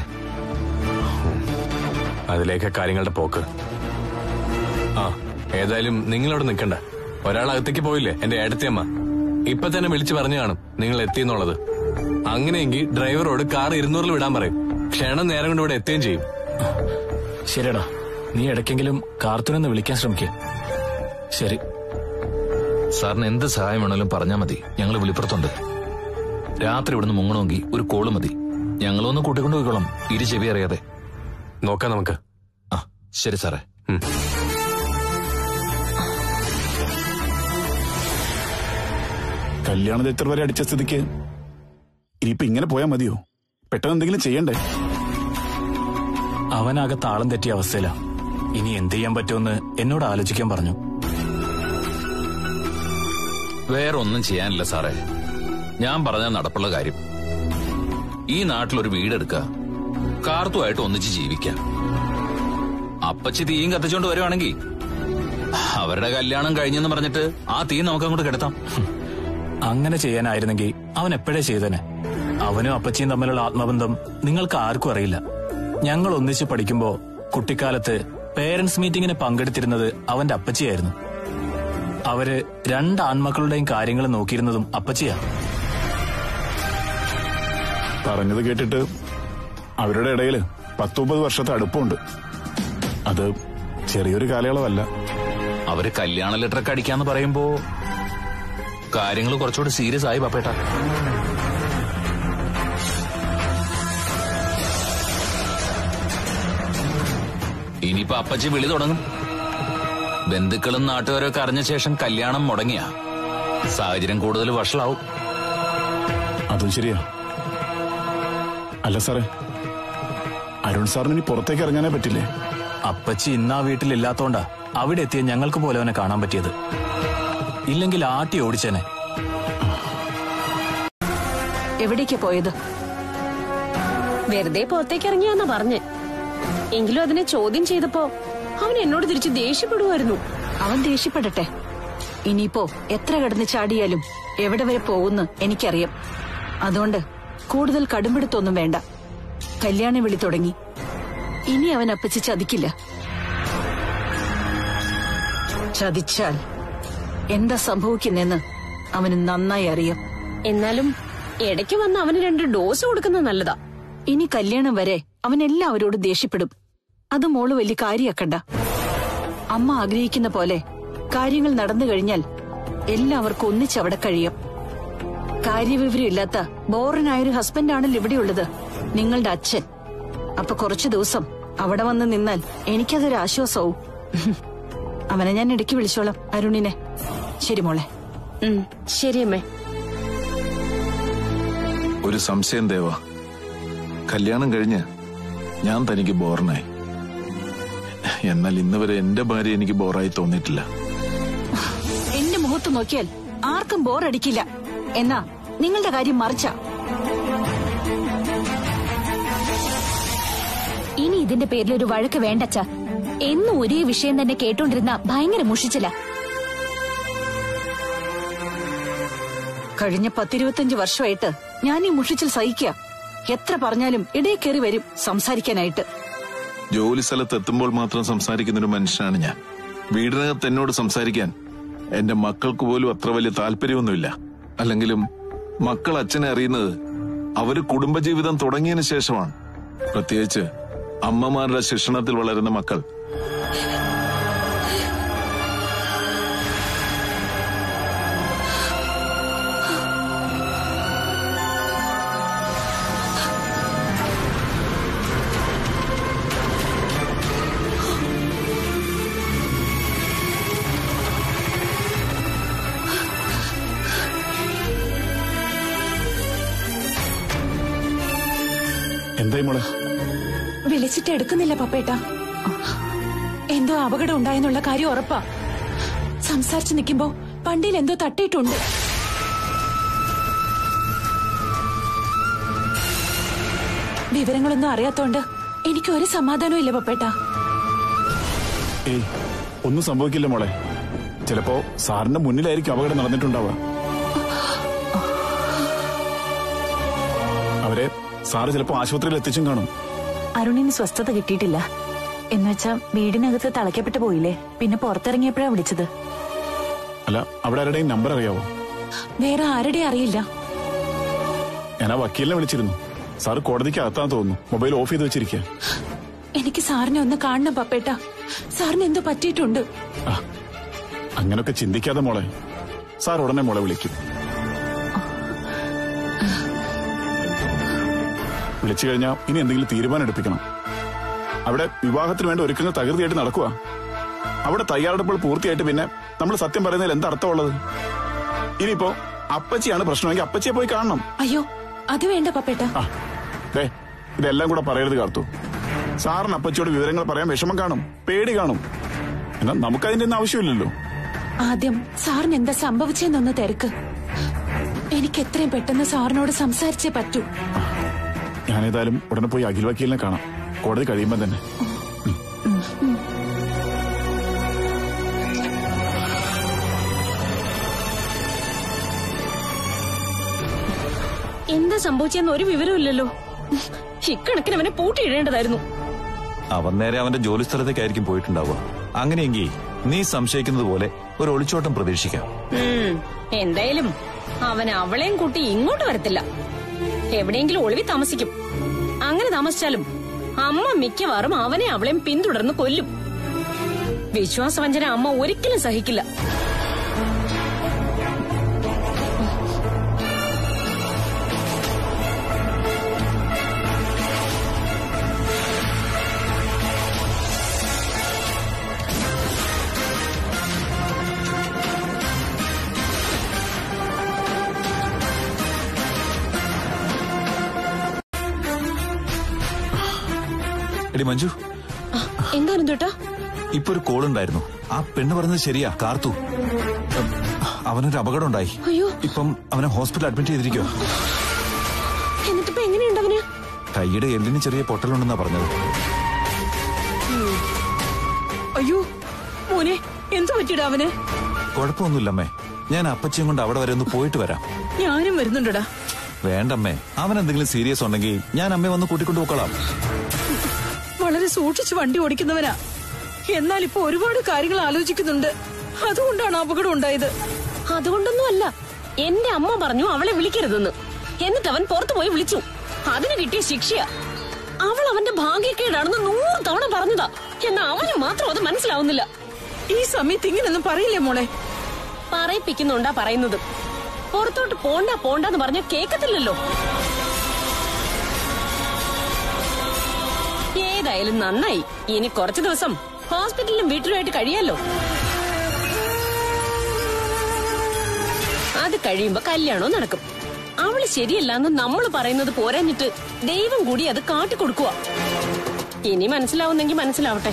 അതിലേക്ക് കാര്യങ്ങളുടെ പോക്ക് ആ ഏതായാലും നിങ്ങളവിടെ നിൽക്കണ്ട ഒരാൾ അകത്തേക്ക് പോയില്ലേ എന്റെ ഏടത്തിയമ്മ ഇപ്പൊ തന്നെ വിളിച്ചു പറഞ്ഞു കാണും നിങ്ങൾ എത്തിയെന്നുള്ളത് അങ്ങനെയെങ്കിൽ ഡ്രൈവറോട് കാർ ഇരുന്നൂറിൽ വിടാൻ പറയും ക്ഷണം നേരം കൊണ്ട് ഇവിടെ എത്തുകയും ചെയ്യും ശരിയടാ നീ ഇടയ്ക്കെങ്കിലും കാർത്തൂനെന്ന് വിളിക്കാൻ ശ്രമിക്കുക ശരി സാറിന് എന്ത് സഹായം വേണമെങ്കിലും പറഞ്ഞാൽ മതി ഞങ്ങൾ വിളിപ്പുറത്തുണ്ട് രാത്രി ഇവിടുന്ന് മുങ്ങണമെങ്കിൽ ഒരു കോള് മതി ഞങ്ങളൊന്ന് കൂട്ടിക്കൊണ്ടു പോയിക്കോളാം ഇരു ചെവി അറിയാതെ നോക്കാം നമുക്ക് ആ ശരി സാറേ കല്യാണ എത്ര വരെ അടിച്ച സ്ഥിതിക്ക് ഇനിയിപ്പോ ഇങ്ങനെ പോയാൽ മതിയോ പെട്ടെന്ന് എന്തെങ്കിലും ചെയ്യണ്ടേ അവനാകെ താളം തെറ്റിയ അവസ്ഥയിലാ ഇനി എന്ത് ചെയ്യാൻ പറ്റുമെന്ന് എന്നോട് ആലോചിക്കാൻ പറഞ്ഞു വേറെ ഒന്നും ചെയ്യാനില്ല സാറേ ഞാൻ പറഞ്ഞ നടപ്പുള്ള കാര്യം ഈ നാട്ടിലൊരു വീടെടുക്കുക കാർത്തുമായിട്ട് ഒന്നിച്ച് ജീവിക്കാം അപ്പച്ചി തീയും കത്തിച്ചോണ്ട് വരുവാണെങ്കിൽ അവരുടെ കല്യാണം കഴിഞ്ഞെന്ന് പറഞ്ഞിട്ട് ആ തീ നമുക്ക് അങ്ങോട്ട് കിടത്താം അങ്ങനെ ചെയ്യാനായിരുന്നെങ്കിൽ അവൻ എപ്പോഴേ ചെയ്തനെ അവനും അപ്പച്ചിയും തമ്മിലുള്ള ആത്മബന്ധം നിങ്ങൾക്ക് ആർക്കും അറിയില്ല ഞങ്ങൾ ഒന്നിച്ച് പഠിക്കുമ്പോ കുട്ടിക്കാലത്ത് പേരൻസ് മീറ്റിംഗിന് പങ്കെടുത്തിരുന്നത് അവന്റെ അപ്പച്ചിയായിരുന്നു അവര് രണ്ട് ആൺമക്കളുടെയും കാര്യങ്ങൾ നോക്കിയിരുന്നതും അപ്പച്ചിയാ പറഞ്ഞത് കേട്ടിട്ട് അവരുടെ ഇടയിൽ പത്തൊമ്പത് വർഷത്തെ അടുപ്പമുണ്ട് അത് ചെറിയൊരു കാലയളവല്ല അവര് കല്യാണ ലെറ്ററൊക്കെ അടിക്കാന്ന് പറയുമ്പോ കാര്യങ്ങൾ കുറച്ചുകൂടി സീരിയസ് ആയി പാപ്പേട്ട ഇനിയിപ്പോ അപ്പച്ചി വിളി തുടങ്ങും ബന്ധുക്കളും നാട്ടുകാരും ഒക്കെ അറിഞ്ഞ ശേഷം കല്യാണം മുടങ്ങിയ സാഹചര്യം കൂടുതൽ വഷളാവും അതും ശരിയാ അല്ല സാറേ അരുൺ സാറിന് ഇനി പുറത്തേക്ക് ഇറങ്ങാനേ പറ്റില്ലേ അപ്പച്ചി ഇന്നാ വീട്ടിലില്ലാത്തോണ്ടാ അവിടെ എത്തിയ ഞങ്ങൾക്ക് പോലെ അവനെ കാണാൻ പറ്റിയത് ഇല്ലെങ്കിൽ ആട്ടി ഓടിച്ചേനെ എവിടേക്കാ പോയത് വെറുതെ പുറത്തേക്ക് ഇറങ്ങിയാന്നാ പറഞ്ഞ് എങ്കിലും അതിനെ ചോദ്യം ചെയ്തപ്പോ അവൻ എന്നോട് തിരിച്ച് ദേഷ്യപ്പെടുമായിരുന്നു അവൻ ദേഷ്യപ്പെടട്ടെ ഇനിയിപ്പോ എത്ര കിടന്ന് ചാടിയാലും എവിടെ വരെ പോകുന്നു എനിക്കറിയാം അതുകൊണ്ട് കൂടുതൽ കടുംപിടുത്തൊന്നും വേണ്ട കല്യാണം വിളി തുടങ്ങി ഇനി അവൻ അപ്പച്ചി ചതിക്കില്ല ചതിച്ചാൽ എന്താ സംഭവിക്കുന്നെന്ന് അവന് നന്നായി അറിയാം എന്നാലും ഇടയ്ക്ക് വന്ന് അവന് രണ്ട് ഡോസ് കൊടുക്കുന്നത് നല്ലതാ ഇനി കല്യാണം വരെ അവൻ എല്ലാവരോടും ദേഷ്യപ്പെടും അത് മോള് വലിയ കാര്യാക്കണ്ട അമ്മ ആഗ്രഹിക്കുന്ന പോലെ കാര്യങ്ങൾ നടന്നു കഴിഞ്ഞാൽ എല്ലാവർക്കും ഒന്നിച്ചവിടെ കഴിയാം കാര്യവിവരം ഇല്ലാത്ത ബോറനായൊരു ഹസ്ബൻഡാണല്ലോ ഇവിടെയുള്ളത് നിങ്ങളുടെ അച്ഛൻ അപ്പൊ കുറച്ചു ദിവസം അവിടെ വന്ന് നിന്നാൽ എനിക്കതൊരു ആശ്വാസവും അവനെ ഞാൻ ഇടയ്ക്ക് വിളിച്ചോളാം അരുണിനെ ശരി മോളെ ഉം, ശരി അമ്മേ ഒരു സംശയം ദേവ കല്യാണം കഴിഞ്ഞ് ഞാൻ തനിക്ക് ബോറിനായി എന്നാൽ ഇന്ന് വരെ എന്റെ ഭാര്യ എനിക്ക് ബോറായി തോന്നിയിട്ടില്ല എന്റെ മുഖത്ത് നോക്കിയാൽ ആർക്കും ബോറടിക്കില്ല എന്നാ നിങ്ങളുടെ കാര്യം മറിച്ച ഇനി ഇതിന്റെ പേരിൽ ഒരു വഴക്ക് വേണ്ടച്ച എന്നും ഒരേ വിഷയം തന്നെ കേട്ടോണ്ടിരുന്ന ഭയങ്കര മുഷിച്ചില്ല കഴിഞ്ഞ പത്തിരുപത്തഞ്ച് വർഷമായിട്ട് ഞാൻ ഈ മുഷിച്ചിൽ സഹിക്കുക എത്ര പറഞ്ഞാലും ഇടയിൽ കയറി വരും സംസാരിക്കാനായിട്ട് ജോലി സ്ഥലത്ത് എത്തുമ്പോൾ മാത്രം സംസാരിക്കുന്ന ഒരു മനുഷ്യനാണ് ഞാൻ വീടിനകത്ത് എന്നോട് സംസാരിക്കാൻ എന്റെ മക്കൾക്ക് പോലും അത്ര വലിയ താല്പര്യമൊന്നുമില്ല അല്ലെങ്കിലും മക്കൾ അച്ഛനെ അറിയുന്നത് അവര് കുടുംബജീവിതം തുടങ്ങിയതിനു ശേഷമാണ് പ്രത്യേകിച്ച് അമ്മമാരുടെ ശിക്ഷണത്തിൽ വളരുന്ന മക്കൾ എന്തായി മോളെ വിളിച്ചിട്ട് എടുക്കുന്നില്ല പപ്പേട്ട എന്തോ അപകടം ഉണ്ടായെന്നുള്ള കാര്യം ഉറപ്പാ സംസാരിച്ചു നിൽക്കുമ്പോ വണ്ടിയിൽ എന്തോ തട്ടിയിട്ടുണ്ട് വിവരങ്ങളൊന്നും അറിയാത്തോണ്ട് എനിക്ക് ഒരു സമാധാനവും ഇല്ല പപ്പേട്ട ഏയ് ഒന്നും സംഭവിക്കില്ല മോളെ ചിലപ്പോ സാറിന്റെ മുന്നിലായിരിക്കും അപകടം നടന്നിട്ടുണ്ടാവുക അവരെ സാറ് ചിലപ്പോ ആശുപത്രിയിൽ എത്തിച്ചും കാണും അരുണിന് സ്വസ്ഥത കിട്ടിയിട്ടില്ല എന്നുവെച്ചാ വീടിനകത്ത് തളയ്ക്കപ്പെട്ടു പോയില്ലേ പിന്നെ പുറത്തിറങ്ങിയപ്പോഴാ വിളിച്ചത് അല്ല അവിടെ ആരുടെയും നമ്പർ അറിയാവോ വേറെ ആരുടെ അറിയില്ല ഞാൻ ആ വക്കീലിനെ വിളിച്ചിരുന്നു സാറ് കോടതിക്ക് അകത്താന്ന് തോന്നുന്നു മൊബൈൽ ഓഫ് ചെയ്ത് വെച്ചിരിക്കുക എനിക്ക് സാറിനെ ഒന്ന് കാണണം പപ്പേട്ട സാറിന് എന്തോ പറ്റിയിട്ടുണ്ട് അങ്ങനൊക്കെ ചിന്തിക്കാതെ മോളെ സാർ ഉടനെ മോളെ വിളിക്കും വിളിച്ചു കഴിഞ്ഞാൽ ഇനി എന്തെങ്കിലും തീരുമാനം എടുപ്പിക്കണം അവിടെ വിവാഹത്തിന് വേണ്ട ഒരുക്കങ്ങൾ തകൃതിയായിട്ട് നടക്കുക അവിടെ തയ്യാറെടുപ്പുകൾ പൂർത്തിയായിട്ട് പിന്നെ നമ്മൾ സത്യം പറയുന്നതിൽ എന്താ അർത്ഥമുള്ളത് ഇനിയിപ്പോ അപ്പച്ചിയാണ് പ്രശ്നമെങ്കിൽ അപ്പച്ചിയെ പോയി കാണണം അയ്യോ അത് വേണ്ട പപ്പേട്ട ദേ ഇതെല്ലാം കൂടെ പറയരുത് കാർത്തു സാറിന് അപ്പച്ചിയോട് വിവരങ്ങൾ പറയാൻ വിഷമം കാണും പേടി കാണും എന്നാൽ നമുക്കതിന്റെ ഒന്നും ആവശ്യമില്ലല്ലോ ആദ്യം സാറിന് എന്താ സംഭവിച്ചെന്നൊന്ന് തിരക്ക് എനിക്ക് എത്രയും പെട്ടെന്ന് സാറിനോട് സംസാരിച്ചേ പറ്റൂ ഞാനേതായാലും ഉടനെ പോയി അഖിൽ വക്കീലിനെ കാണാം കോടതി കഴിയുമ്പോൾ തന്നെ എന്താ സംഭവിച്ചെന്ന് ഒരു വിവരമില്ലല്ലോ ഇക്കണക്കിന് അവനെ പൂട്ടിയിടേണ്ടതായിരുന്നു അവൻ നേരെ അവന്റെ ജോലി സ്ഥലത്തേക്കായിരിക്കും പോയിട്ടുണ്ടാവുക അങ്ങനെയെങ്കിൽ നീ സംശയിക്കുന്നത് പോലെ ഒരു ഒളിച്ചോട്ടം പ്രതീക്ഷിക്കാം ഉം, എന്തായാലും അവൻ അവളെയും കൂട്ടി ഇങ്ങോട്ട് വരത്തില്ല എവിടെയെങ്കിലും ഒളിവി താമസിക്കും അങ്ങനെ താമസിച്ചാലും അമ്മ മിക്കവാറും അവനെ അവളെയും പിന്തുടർന്ന് കൊല്ലും വിശ്വാസവഞ്ചന അമ്മ ഒരിക്കലും സഹിക്കില്ല എടി മഞ്ജു എന്തായിരുന്നു ചേട്ടാ ഇപ്പൊ ഒരു കോൾ ഉണ്ടായിരുന്നു ആ പെണ്ണ് പറഞ്ഞത് ശരിയാ കാർത്തു അവനൊരു അപകടം ഉണ്ടായി അയ്യോ ഇപ്പം അവനെ ഹോസ്പിറ്റൽ അഡ്മിറ്റ് ചെയ്തിരിക്കുക എന്നിട്ടിപ്പോ എങ്ങനെയുണ്ട് അവന് കൈയുടെ എല്ലിന് ചെറിയ പൊട്ടലുണ്ടെന്നാ പറഞ്ഞത് അയ്യോ മോനെ എന്തു പറ്റിയിടാ അവന് കുഴപ്പമൊന്നുമില്ലമ്മേ ഞാൻ അപ്പച്ചിയും കൊണ്ട് അവിടെ വരെ ഒന്ന് പോയിട്ട് വരാം ഞാനും വരുന്നുണ്ടടാ വേണ്ടമ്മേ അവൻ എന്തെങ്കിലും സീരിയസ് ഉണ്ടെങ്കിൽ ഞാൻ അമ്മയെ വന്ന് കൂട്ടിക്കൊണ്ടു പോക്കളാം വളരെ സൂക്ഷിച്ച് വണ്ടി ഓടിക്കുന്നവനാ എന്നാൽ ഇപ്പൊ ഒരുപാട് കാര്യങ്ങൾ ആലോചിക്കുന്നുണ്ട് അതുകൊണ്ടാണ് അപകടം ഉണ്ടായത് അതുകൊണ്ടൊന്നും അല്ല എന്റെ അമ്മ പറഞ്ഞു അവളെ വിളിക്കരുതെന്ന് എന്നിട്ട് അവൻ പുറത്തു പോയി വിളിച്ചു അതിന് കിട്ടിയ ശിക്ഷയാ അവൾ അവന്റെ ഭാഗ്യക്കേടാണെന്ന് നൂറ് തവണ പറഞ്ഞതാ എന്നാ അവന് മാത്രം അത് മനസ്സിലാവുന്നില്ല ഈ സമയത്ത് ഇങ്ങനൊന്നും പറയില്ലേ മോളെ പറയിപ്പിക്കുന്നുണ്ടാ പറയുന്നത് പുറത്തോട്ട് പോണ്ട പോണ്ടെന്ന് പറഞ്ഞ കേക്കത്തില്ലല്ലോ ഏതായാലും നന്നായി ഇനി കുറച്ചു ദിവസം ഹോസ്പിറ്റലിലും വീട്ടിലുമായിട്ട് കഴിയാലോ അത് കഴിയുമ്പോ കല്യാണവും നടക്കും അവള് ശരിയല്ലാന്ന് നമ്മൾ പറയുന്നത് പോരാഞ്ഞിട്ട് ദൈവം കൂടി അത് കാട്ടിക്കൊടുക്കുക ഇനി മനസ്സിലാവുന്നെങ്കിൽ മനസ്സിലാവട്ടെ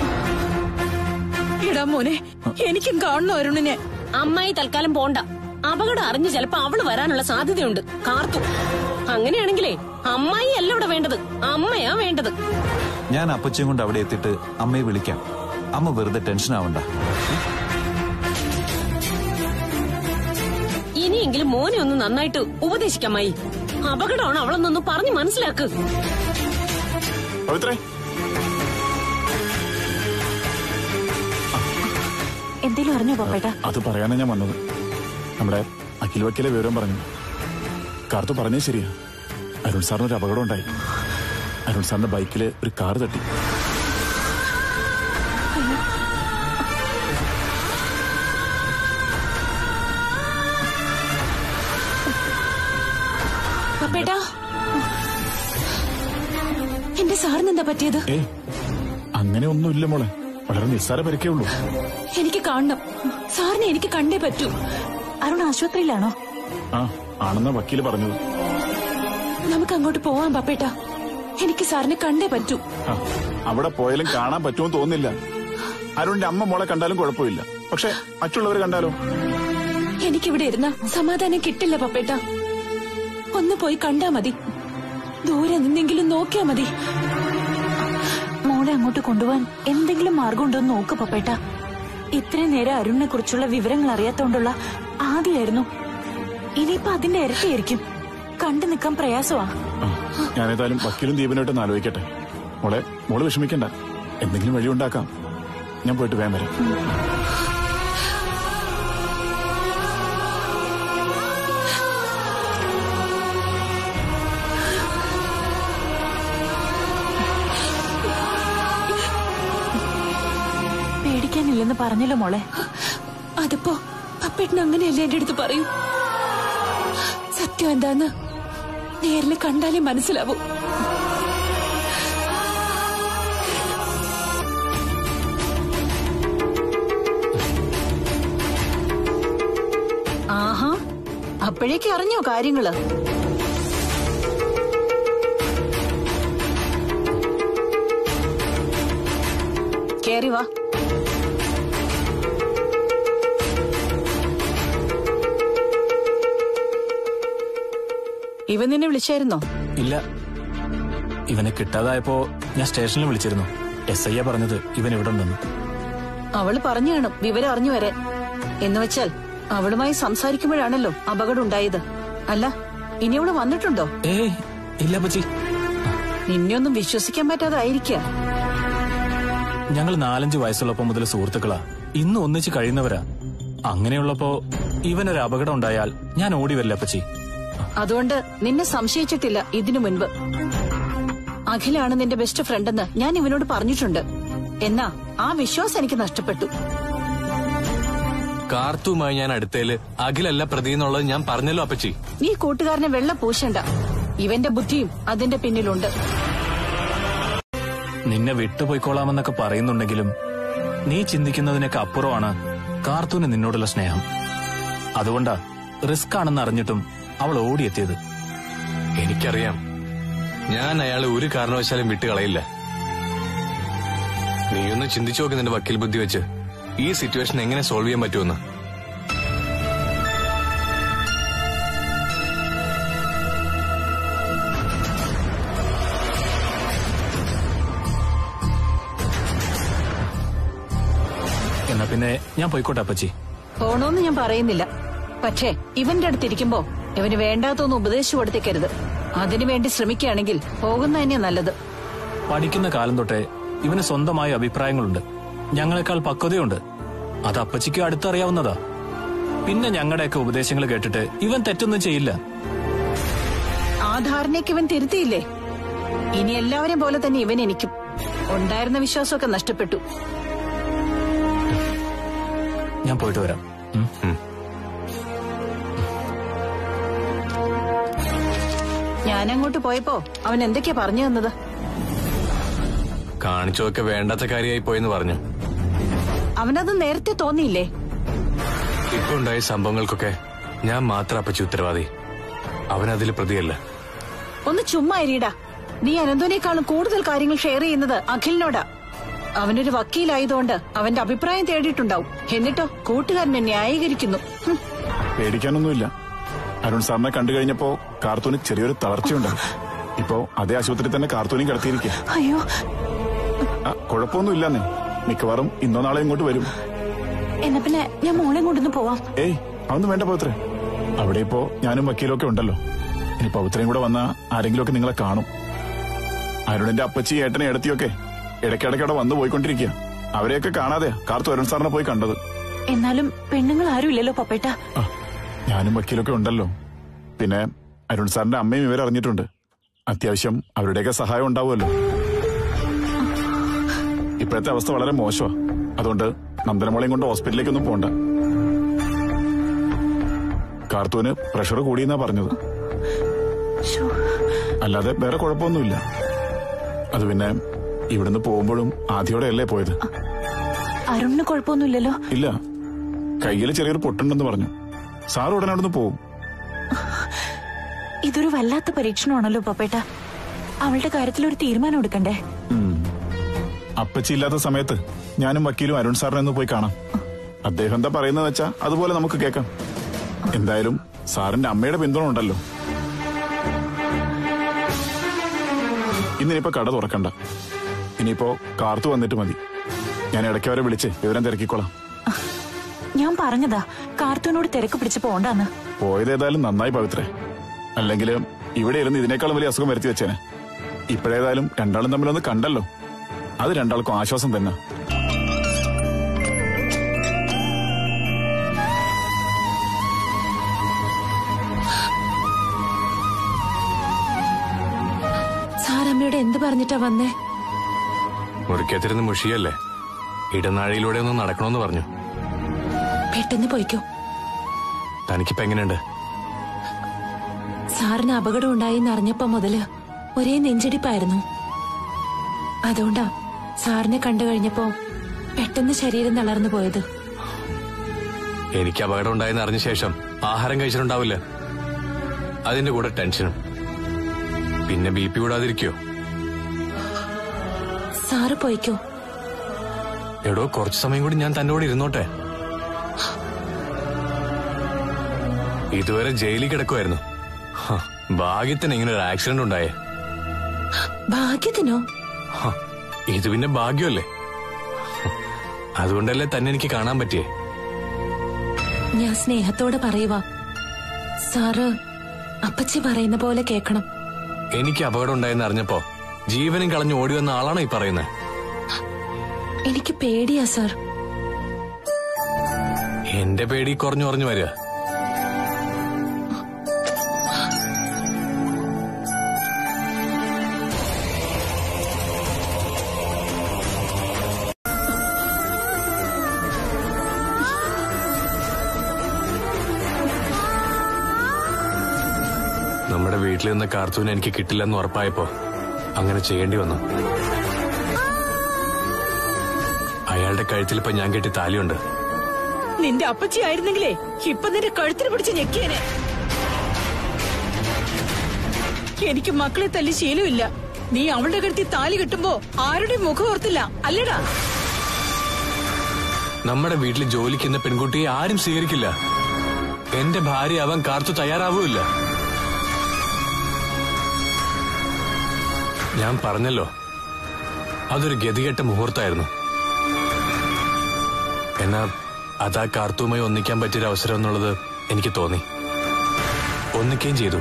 ഇടാ മോനെ എനിക്കും കാണണം അരുണിനെ അമ്മായി തൽക്കാലം പോണ്ട അപകടം അറിഞ്ഞ് ചിലപ്പോ അവള് വരാനുള്ള സാധ്യതയുണ്ട് കാർത്തു അങ്ങനെയാണെങ്കിലേ അമ്മായി അല്ല ഇവിടെ വേണ്ടത് അമ്മയാ വേണ്ടത് ഞാൻ അപ്പച്ചയും കൊണ്ട് അവിടെ എത്തിയിട്ട് അമ്മയെ വിളിക്കാം അമ്മ വെറുതെ ടെൻഷൻ ആവണ്ട ഇനിയെങ്കിലും മോനെ ഒന്ന് നന്നായിട്ട് ഉപദേശിക്കാമായി അപകടമാണ് അവളെന്നൊന്ന് പറഞ്ഞു മനസ്സിലാക്ക് പവിത്രേ എന്തേലും അറിഞ്ഞോ പപ്പേട്ട അത് പറയാനാ ഞാൻ വന്നത് നമ്മുടെ അഖിൽ വക്കീലെ വിവരം പറഞ്ഞു കാർത്തു പറഞ്ഞേ ശരിയാ അരുൺ സാറിന് ഒരു അപകടം ഉണ്ടായി അരുൺ സാറിന്റെ ബൈക്കില് ഒരു കാർ തട്ടി പപ്പേട്ടാ എന്റെ സാറിന് എന്താ പറ്റിയത് ഏ അങ്ങനെ ഒന്നുമില്ല മോളെ വളരെ നിസ്സാര പരിക്കേ ഉള്ളൂ എനിക്ക് കാണണം സാറിനെ എനിക്ക് കണ്ടേ പറ്റൂ അരുൺ ആശുപത്രിയിലാണോ ആ ആണെന്നാ വക്കീല് പറഞ്ഞത് നമുക്ക് അങ്ങോട്ട് പോവാം പപ്പേട്ടാ എനിക്ക് സാറിനെ കണ്ടേ പറ്റൂ ആ, അവിടെ പോയാലും കാണാൻ പറ്റുമെന്ന് തോന്നുന്നില്ല അരുണിന്റെ അമ്മ മോളെ കണ്ടാലും കുഴപ്പമില്ല പക്ഷെ മറ്റുള്ളവർ കണ്ടാലോ എനിക്കിവിടെ ഇരുന്ന സമാധാനം കിട്ടില്ല പപ്പേട്ട ഒന്ന് പോയി കണ്ടാ മതി ദൂരെ നിന്നെങ്കിലും നോക്കിയാ മതി മോളെ അങ്ങോട്ട് കൊണ്ടുപോവാൻ എന്തെങ്കിലും മാർഗമുണ്ടോ എന്ന് നോക്ക് പപ്പേട്ട ഇത്രയും നേരം അരുണിനെ കുറിച്ചുള്ള വിവരങ്ങൾ അറിയാത്തോണ്ടുള്ള ആദ്യമായിരുന്നു ഇനിയിപ്പൊ അതിന്റെ ഇരട്ടിയായിരിക്കും കണ്ടു നിൽക്കാൻ പ്രയാസമാ ഞാനേതായാലും വക്കീലും ദീപനായിട്ട് ഒന്ന് ആലോചിക്കട്ടെ മോളെ മോള് വിഷമിക്കണ്ട എന്തെങ്കിലും വഴി ഉണ്ടാക്കാം ഞാൻ പോയിട്ട് വേഗം വരാം പേടിക്കാനില്ലെന്ന് പറഞ്ഞല്ലോ മോളെ അതിപ്പോ പപ്പേട്ടൻ അങ്ങനെയല്ലേ എന്റെ അടുത്ത് പറയൂ സത്യം എന്താന്ന് നേരിൽ കണ്ടാലേ മനസ്സിലാവൂ ആഹാ അപ്പോഴേക്ക് അറിഞ്ഞോ കാര്യങ്ങള് കേറി വാ ഇവൻ നിന്നെ വിളിച്ചായിരുന്നോ ഇല്ല ഇവനെ കിട്ടാതായപ്പോ ഞാൻ സ്റ്റേഷനിൽ വിളിച്ചിരുന്നു എസ് ഐ പറഞ്ഞത് ഇവൻ ഇവിടെ ഉണ്ടെന്ന് അവള് പറഞ്ഞു കാണും വിവരം അറിഞ്ഞു വരാൻ എന്ന് വെച്ചാൽ അവളുമായി സംസാരിക്കുമ്പോഴാണല്ലോ അപകടം ഉണ്ടായത് അല്ല ഇനി അവള് വന്നിട്ടുണ്ടോ ഏയ് ഇല്ല പച്ചി നിന്നെ ഒന്നും വിശ്വസിക്കാൻ പറ്റാതായിരിക്ക ഞങ്ങൾ നാലഞ്ച് വയസ്സുള്ളപ്പോ മുതൽ സുഹൃത്തുക്കളാ ഇന്ന് ഒന്നിച്ച് കഴിയുന്നവരാ അങ്ങനെയുള്ളപ്പോ ഇവനൊരു അപകടം ഉണ്ടായാൽ ഞാൻ ഓടി വരില്ല പച്ചി അതുകൊണ്ട് നിന്നെ സംശയിച്ചിട്ടില്ല ഇതിനു മുൻപ് അഖിലാണ് നിന്റെ ബെസ്റ്റ് ഫ്രണ്ടെന്ന് ഞാൻ ഇവനോട് പറഞ്ഞിട്ടുണ്ട് എന്നാ ആ വിശ്വാസം എനിക്ക് നഷ്ടപ്പെട്ടു കാർത്തുമായി ഞാൻ അടുത്തേല് അഖിലല്ല പ്രതി എന്നുള്ളത് ഞാൻ പറഞ്ഞല്ലോ അപ്പച്ചി നീ കൂട്ടുകാരനെ വെള്ള പൂശണ്ട ഇവന്റെ ബുദ്ധിയും അതിന്റെ പിന്നിലുണ്ട് നിന്നെ വിട്ടുപോയിക്കോളാമെന്നൊക്കെ പറയുന്നുണ്ടെങ്കിലും നീ ചിന്തിക്കുന്നതിനൊക്കെ അപ്പുറമാണ് കാർത്തൂന് നിന്നോടുള്ള സ്നേഹം അതുകൊണ്ടാ റിസ്ക് ആണെന്ന് അറിഞ്ഞിട്ടും അവൾ ഓടിയെത്തിയത് എനിക്കറിയാം ഞാൻ അയാളെ ഒരു കാരണവശാലും വിട്ടുകളയില്ല നീയൊന്ന് ചിന്തിച്ചു നോക്ക് നിന്റെ വക്കീൽ ബുദ്ധി വെച്ച് ഈ സിറ്റുവേഷൻ എങ്ങനെ സോൾവ് ചെയ്യാൻ പറ്റുമെന്ന് എന്നാ പിന്നെ ഞാൻ പോയിക്കോട്ടെ അപ്പച്ചി പോണോന്ന് ഞാൻ പറയുന്നില്ല പക്ഷേ ഇവന്റെ അടുത്തിരിക്കുമ്പോ ഇവന് വേണ്ടാത്തൊന്നും ഉപദേശിച്ചു കൊടുത്തേക്കരുത് അതിനുവേണ്ടി ശ്രമിക്കുകയാണെങ്കിൽ പോകുന്ന തന്നെയാ നല്ലത് പഠിക്കുന്ന കാലം തൊട്ടേ ഇവന് സ്വന്തമായ അഭിപ്രായങ്ങളുണ്ട് ഞങ്ങളെക്കാൾ പക്വതയുണ്ട് അത് അപ്പച്ചിക്ക് അടുത്തറിയാവുന്നതാ പിന്നെ ഞങ്ങളുടെയൊക്കെ ഉപദേശങ്ങൾ കേട്ടിട്ട് ഇവൻ തെറ്റൊന്നും ചെയ്യില്ല ആ ധാരണയ്ക്ക് ഇവൻ തിരുത്തിയില്ലേ ഇനി എല്ലാവരെയും പോലെ തന്നെ ഇവൻ എനിക്കും ഉണ്ടായിരുന്ന വിശ്വാസമൊക്കെ നഷ്ടപ്പെട്ടു ഞാൻ പോയിട്ട് വരാം ഉം. ഞാൻ അങ്ങോട്ട് പോയപ്പോ അവൻ എന്തൊക്കെയാ പറഞ്ഞു തന്നത് കാണിച്ചതൊക്കെ വേണ്ടാത്ത കാര്യമായി പോയെന്ന് പറഞ്ഞു അവനത് നേരത്തെ തോന്നിയില്ലേ ഇപ്പൊ ഉണ്ടായ സംഭവങ്ങൾക്കൊക്കെ ഞാൻ മാത്രം അപ്പച്ചി ഉത്തരവാദി അവനതിൽ പ്രതിയല്ല ഒന്ന് ചുമ്മാ ഇരിടാ നീ അനന്തോനേക്കാളും കൂടുതൽ കാര്യങ്ങൾ ഷെയർ ചെയ്യുന്നത് അഖിലിനോടാ അവനൊരു വക്കീലായതുകൊണ്ട് അവന്റെ അഭിപ്രായം തേടിയിട്ടുണ്ടാവും എന്നിട്ടോ കൂട്ടുകാരനെ ന്യായീകരിക്കുന്നു ഹും. പേടിക്കാനൊന്നുമില്ല അരുൺ സാറിനെ കണ്ടു കഴിഞ്ഞപ്പോ കാർത്തൂന് ചെറിയൊരു തളർച്ചയുണ്ടായി ഇപ്പോ അതേ ആശുപത്രിയിൽ തന്നെ കാർത്തൂനും കിടത്തിയിരിക്കുക അയ്യോ കുഴപ്പമൊന്നും ഇല്ലെന്നേ മിക്കവാറും ഇന്നോ നാളെ ഇങ്ങോട്ട് വരും എന്നാ പിന്നെ ഞാൻ മോളെ കൊണ്ടൊന്ന് പോവാം ഏയ് അതൊന്നും വേണ്ട പവിത്രേ അവിടെ ഇപ്പോ ഞാനും വക്കീലൊക്കെ ഉണ്ടല്ലോ ഇനി പവിത്രയും കൂടെ വന്നാ ആരെങ്കിലും ഒക്കെ നിങ്ങളെ കാണും അരുണിന്റെ അപ്പച്ചി ഏട്ടനെ എടുത്തിയൊക്കെ ഇടയ്ക്കിടയ്ക്ക് അവിടെ വന്നു പോയിക്കൊണ്ടിരിക്കുക അവരെയൊക്കെ കാണാതെ കാർത്തു അരുൺ സാറിനെ പോയി കണ്ടത് എന്നാലും പെണ്ണുങ്ങൾ ആരും ഇല്ലല്ലോ പപ്പേട്ട ഞാനും വക്കീലൊക്കെ ഉണ്ടല്ലോ പിന്നെ അരുൺ സാറിന്റെ അമ്മയും ഇവർ അറിഞ്ഞിട്ടുണ്ട് അത്യാവശ്യം അവരുടെയൊക്കെ സഹായം ഉണ്ടാവുമല്ലോ ഇപ്പോഴത്തെ അവസ്ഥ വളരെ മോശമാ അതുകൊണ്ട് നന്ദനമോളെയും കൊണ്ട് ഹോസ്പിറ്റലിലേക്കൊന്നും പോണ്ട കാർത്തൂന് പ്രഷർ കൂടിയെന്നാ പറഞ്ഞത് അല്ലാതെ വേറെ കുഴപ്പമൊന്നുമില്ല അത് പിന്നെ ഇവിടുന്ന് പോകുമ്പോഴും ആദ്യോടെയല്ലേ പോയത് അരുണിന് കുഴപ്പമൊന്നുമില്ലല്ലോ ഇല്ല കയ്യിൽ ചെറിയൊരു പൊട്ടുണ്ടെന്ന് പറഞ്ഞു സാർ ഉടനെ അവിടുന്ന് പോവും ഇതൊരു വല്ലാത്ത പരീക്ഷണമാണല്ലോ പപ്പേട്ട അവളുടെ കാര്യത്തിൽ ഒരു തീരുമാനം എടുക്കണ്ടേ ഉം. അപ്പച്ചി ഇല്ലാത്ത സമയത്ത് ഞാനും വക്കീലും അരുൺ സാറിനെ ഒന്ന് പോയി കാണാം അദ്ദേഹം എന്താ പറയുന്നത് വെച്ചാ അതുപോലെ നമുക്ക് കേൾക്കാം എന്തായാലും സാറിന്റെ അമ്മയുടെ പിന്തുണ ഉണ്ടല്ലോ ഇന്നിനിപ്പോ കട തുറക്കണ്ട ഇനിയിപ്പോ കാർത്തു വന്നിട്ട് മതി ഞാൻ ഇടയ്ക്ക് വരെ വിളിച്ച് വിവരം തിരക്കിക്കോളാം ഞാൻ പറഞ്ഞതാ കാർത്തൂനോട് തിരക്ക് പിടിച്ച് പോണ്ടാന്ന് പോയത് ഏതായാലും നന്നായി പവിത്രേ അല്ലെങ്കിൽ ഇവിടെ ഇരുന്ന് ഇതിനേക്കാളും വലിയ അസുഖം വരുത്തി വെച്ചേനെ ഇപ്പോഴേതായാലും രണ്ടാളും തമ്മിലൊന്ന് കണ്ടല്ലോ അത് രണ്ടാൾക്കും ആശ്വാസം തന്നെ സാറമ്മയോട് എന്ത് പറഞ്ഞിട്ടാ വന്നേ മുറിക്കത്തിരുന്ന് മുഷിയല്ലേ ഇടനാഴിയിലൂടെ ഒന്ന് നടക്കണമെന്ന് പറഞ്ഞു പെട്ടെന്ന് പോയിക്കോ തനിക്കിപ്പോ എങ്ങനെയുണ്ട് സാറിന് അപകടം ഉണ്ടായി അറിഞ്ഞപ്പോ മുതല് ഒരേ നെഞ്ചടിപ്പായിരുന്നു അതുകൊണ്ടാ സാറിനെ കണ്ടു കഴിഞ്ഞപ്പോ പെട്ടെന്ന് ശരീരം തളർന്നു പോയത് എനിക്ക് അപകടം ഉണ്ടായെന്ന് അറിഞ്ഞ ശേഷം ആഹാരം കഴിച്ചിട്ടുണ്ടാവില്ല അതിന്റെ കൂടെ ടെൻഷനും പിന്നെ ബി പി കൂടാതിരിക്കോ സാറ് പോയിക്കോ എടോ കുറച്ചു സമയം കൂടി ഞാൻ തന്റെ കൂടെ ഇരുന്നോട്ടെ ഇതുവരെ ജയിലിൽ കിടക്കുമായിരുന്നു ഹ, ഭാഗ്യത്തിന് ഇങ്ങനെ ഒരു ആക്സിഡന്റ് ഉണ്ടായേ ഭാഗ്യത്തിനോ ഹ, ഇത് പിന്നെ ഭാഗ്യമല്ലേ ഹ, അതുകൊണ്ടല്ലേ തന്നെ എനിക്ക് കാണാൻ പറ്റിയേ ഞാൻ സ്നേഹത്തോടെ പറയുവാ സാറ് അപ്പച്ചി പറയുന്ന പോലെ കേക്കണം എനിക്ക് അപകടം ഉണ്ടായെന്ന് അറിഞ്ഞപ്പോ ജീവനും കളഞ്ഞു ഓടി വന്ന ആളാണ് ഈ പറയുന്നത് എനിക്ക് പേടിയാ സാർ എന്റെ പേടി കുറഞ്ഞു കുറഞ്ഞു വരിക നമ്മുടെ വീട്ടിൽ നിന്ന് കാർത്തൂന് എനിക്ക് കിട്ടില്ലെന്ന് ഉറപ്പായപ്പോ അങ്ങനെ ചെയ്യേണ്ടി വന്നു അയാളുടെ കഴുത്തിൽ ഇപ്പൊ ഞാൻ കെട്ടി താലിയുണ്ട് നിന്റെ അപ്പച്ചി ആയിരുന്നെങ്കിലേ ഇപ്പൊ നിന്റെ കഴുത്തിന് പിടിച്ച് ഞെക്കിയേനെ എനിക്ക് മക്കളെ തല്ലി ശീലമില്ല നീ അവളുടെ കഴുത്തി താലി കിട്ടുമ്പോ ആരുടെയും മുഖം ഓർത്തില്ല അല്ലടാ നമ്മുടെ വീട്ടിൽ ജോലിക്കുന്ന പെൺകുട്ടിയെ ആരും സ്വീകരിക്കില്ല എന്റെ ഭാര്യ അവൻ കാർത്തു തയ്യാറാവൂല്ല ഞാൻ പറഞ്ഞല്ലോ അതൊരു ഗതികെട്ട മുഹൂർത്തായിരുന്നു എന്നാ അതാ കാർത്തുമായി ഒന്നിക്കാൻ പറ്റിയൊരു അവസരം എന്നുള്ളത് എനിക്ക് തോന്നി ഒന്നിക്കുകയും ചെയ്തു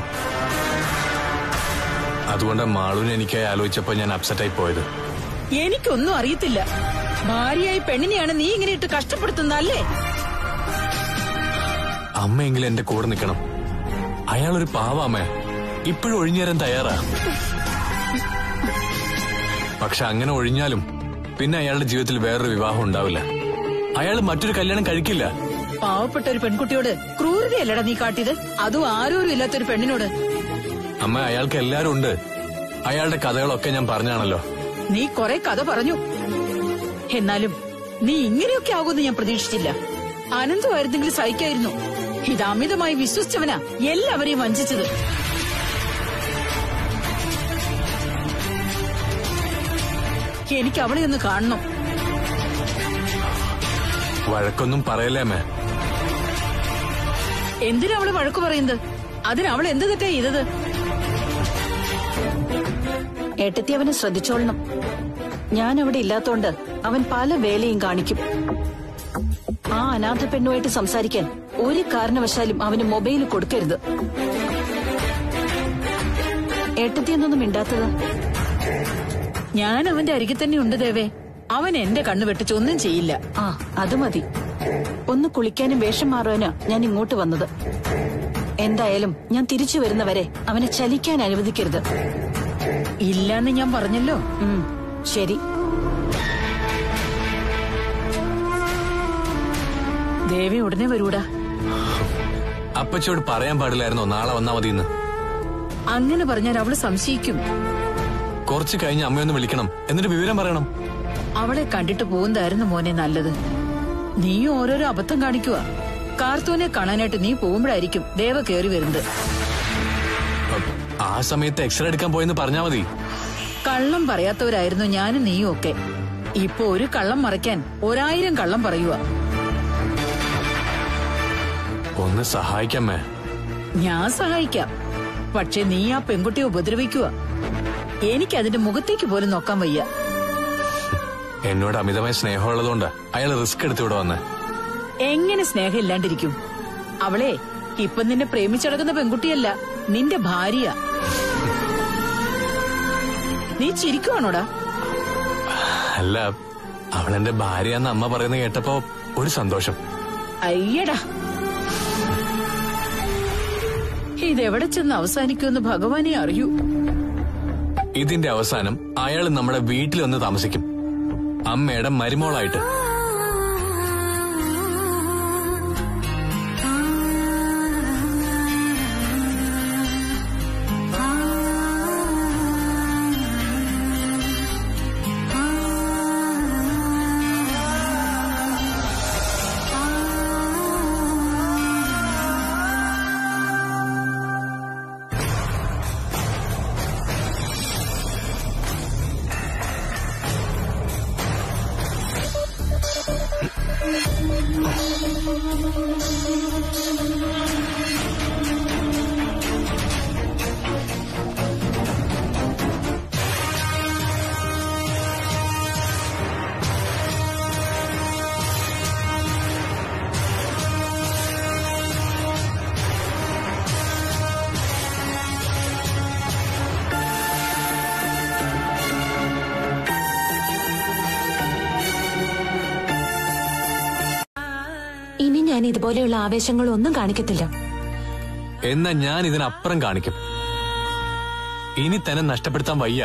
അതുകൊണ്ട് മാളുവിനെ എനിക്കായി ആലോചിച്ചപ്പോ ഞാൻ അപ്സെറ്റായി പോയത് എനിക്കൊന്നും അറിയത്തില്ല ഭാര്യയായി പെണ്ണിനെയാണ് നീ ഇങ്ങനെ ഇട്ട് കഷ്ടപ്പെടുത്തുന്ന അല്ലേ അമ്മയെങ്കിലും എന്റെ കൂടെ നിൽക്കണം അയാളൊരു പാവാമേ ഇപ്പോഴും ഒഴിഞ്ഞു തരാൻ തയ്യാറാ പക്ഷെ അങ്ങനെ ഒഴിഞ്ഞാലും പിന്നെ അയാളുടെ ജീവിതത്തിൽ വേറൊരു വിവാഹം ഉണ്ടാവില്ല അയാൾ മറ്റൊരു കല്യാണം കഴിക്കില്ല പാവപ്പെട്ട ഒരു പെൺകുട്ടിയോട് ക്രൂരതയല്ലടാ നീ കാട്ടിയത് അതും ആരോരും ഇല്ലാത്തൊരു പെണ്ണിനോട് അമ്മ അയാൾക്ക് എല്ലാരും ഉണ്ട് അയാളുടെ കഥകളൊക്കെ ഞാൻ പറഞ്ഞാണല്ലോ നീ കുറെ കഥ പറഞ്ഞു എന്നാലും നീ ഇങ്ങനെയൊക്കെ ആകുമെന്ന് ഞാൻ പ്രതീക്ഷിച്ചില്ല അനന്തമായിരുന്നെങ്കിൽ സഹിക്കായിരുന്നു ഇത് അമിതമായി വിശ്വസിച്ചവനാ എല്ലാവരെയും വഞ്ചിച്ചത് എനിക്ക് അവളെ ഒന്ന് കാണണം വഴക്കൊന്നും പറയല്ലേ അമ്മേ എന്തിനാ അവള് വഴക്കു പറയുന്നത് അതിന് അവൾ എന്ത് തെറ്റാ ചെയ്തത് ഏട്ടത്തി അവനെ ശ്രദ്ധിച്ചോളണം ഞാൻ അവിടെ ഇല്ലാത്തോണ്ട് അവൻ പല വേലയും കാണിക്കും ആ അനാഥ പെണ്ണുമായിട്ട് സംസാരിക്കാൻ ഒരു കാരണവശാലും അവന് മൊബൈൽ കൊടുക്കരുത് ഏട്ടത്തി എന്നൊന്നും മിണ്ടാത്തത് ഞാൻ അവന്റെ അരികിൽ തന്നെ ഉണ്ട് ദേവേ അവൻ എന്റെ കണ്ണു വെട്ടിച്ച് ഒന്നും ചെയ്യില്ല ആ അത് മതി ഒന്ന് കുളിക്കാനും വേഷം മാറാനാ ഞാൻ ഇങ്ങോട്ട് വന്നത് എന്തായാലും ഞാൻ തിരിച്ചു വരുന്നവരെ അവനെ ചലിക്കാൻ അനുവദിക്കരുത് ഇല്ലാന്ന് ഞാൻ പറഞ്ഞല്ലോ ഉം, ശരി ദേവി ഉടനെ വരൂടാ അപ്പച്ചിയോട് പറയാൻ പാടില്ലായിരുന്നോ നാളെ വന്നാ മതിയെന്ന് അങ്ങനെ പറഞ്ഞാൽ അവള് സംശയിക്കും കുറച്ച് കഴിഞ്ഞ് അമ്മയൊന്ന് വിളിക്കണം എന്നിട്ട് വിവരം പറയണം അവളെ കണ്ടിട്ട് പോകുന്നതായിരുന്നു മോനെ നല്ലത് നീയും ഓരോരോ അബദ്ധം കാണിക്കുക കാർത്തൂനെ കാണാനായിട്ട് നീ പോകുമ്പോഴായിരിക്കും ദേവ കയറി വരുന്നത് ആ സമയത്ത് എക്സ്റേ എടുക്കാൻ പോയെന്ന് പറഞ്ഞാ മതി കള്ളം പറയാത്തവരായിരുന്നു ഞാനും നീയും ഒക്കെ ഇപ്പൊ ഒരു കള്ളം മറയ്ക്കാൻ ഒരായിരം കള്ളം പറയുക ഒന്ന് സഹായിക്കമ്മേ ഞാൻ സഹായിക്കാം പക്ഷെ നീ ആ പെൺകുട്ടിയെ ഉപദ്രവിക്കുക എനിക്ക് അതിന്റെ മുഖത്തേക്ക് പോലും നോക്കാൻ വയ്യ എന്നോട് അമിതമായ സ്നേഹമുള്ളതുകൊണ്ട് അയാൾ റിസ്ക് എടുത്ത് ഇവിടെ വന്നേ എങ്ങനെ സ്നേഹം ഇല്ലാണ്ടിരിക്കും അവളെ ഇപ്പൊ നിന്നെ പ്രേമിച്ചടക്കുന്ന പെൺകുട്ടിയല്ല നിന്റെ ഭാര്യ നീ ചിരിക്കുവാണോടാ അല്ല അവളെന്റെ ഭാര്യയെന്ന് അമ്മ പറയുന്നത് കേട്ടപ്പോ ഒരു സന്തോഷം അയ്യടാ ഇതെവിടെ ചെന്ന് അവസാനിക്കുമെന്ന് ഭഗവാനെ അറിയൂ ഇതിന്റെ അവസാനം അയാൾ നമ്മുടെ വീട്ടിൽ വന്ന് താമസിക്കും അമ്മയുടെ മരുമോളായിട്ട് ഇനി ഞാൻ ഇതുപോലെയുള്ള ആവേശങ്ങളൊന്നും കാണിക്കത്തില്ല എന്നാ ഞാൻ ഇതിനപ്പുറം കാണിക്കും ഇനി തന്നെ നഷ്ടപ്പെടുത്താൻ വയ്യ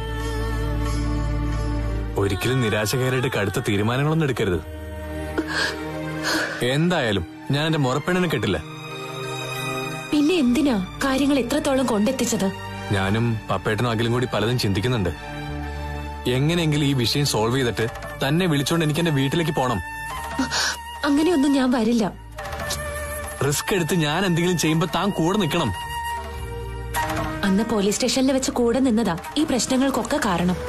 ഒരിക്കലും നിരാശ കയറിയിട്ട് കടുത്ത തീരുമാനങ്ങളൊന്നും എടുക്കരുത് എന്തായാലും ഞാൻ എന്റെ മുറപ്പെണ്ണിനെ കെട്ടില്ല പിന്നെ എന്തിനാ കാര്യങ്ങൾ ഇത്രത്തോളം കൊണ്ടെത്തിച്ചത് ഞാനും പപ്പേട്ടനും അഖിലും കൂടി പലതും ചിന്തിക്കുന്നുണ്ട് എങ്ങനെയെങ്കിലും ഈ വിഷയം സോൾവ് ചെയ്തിട്ട് തന്നെ വിളിച്ചോണ്ട് എനിക്ക് എന്റെ വീട്ടിലേക്ക് പോണം അങ്ങനെയൊന്നും ഞാൻ വരില്ല റിസ്ക് എടുത്ത് ഞാൻ എന്തെങ്കിലും ചെയ്യുമ്പോ താൻ കൂടെ നിൽക്കണം അന്ന് പോലീസ് സ്റ്റേഷനിൽ വെച്ച് കൂടെ നിന്നതാ ഈ പ്രശ്നങ്ങൾക്കൊക്കെ കാരണം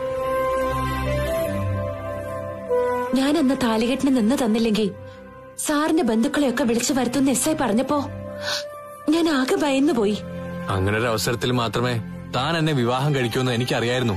ഞാൻ അന്ന് താലികെട്ടിന് നിന്ന് തന്നില്ലെങ്കിൽ സാറിന്റെ ബന്ധുക്കളെയൊക്കെ വിളിച്ചു വരുത്തുന്ന എസ് ഐ പറഞ്ഞപ്പോ ഞാൻ ആകെ ഭയന്നു പോയി അങ്ങനെ ഒരു അവസരത്തിൽ മാത്രമേ താൻ എന്നെ വിവാഹം കഴിക്കുമെന്ന് എനിക്കറിയായിരുന്നു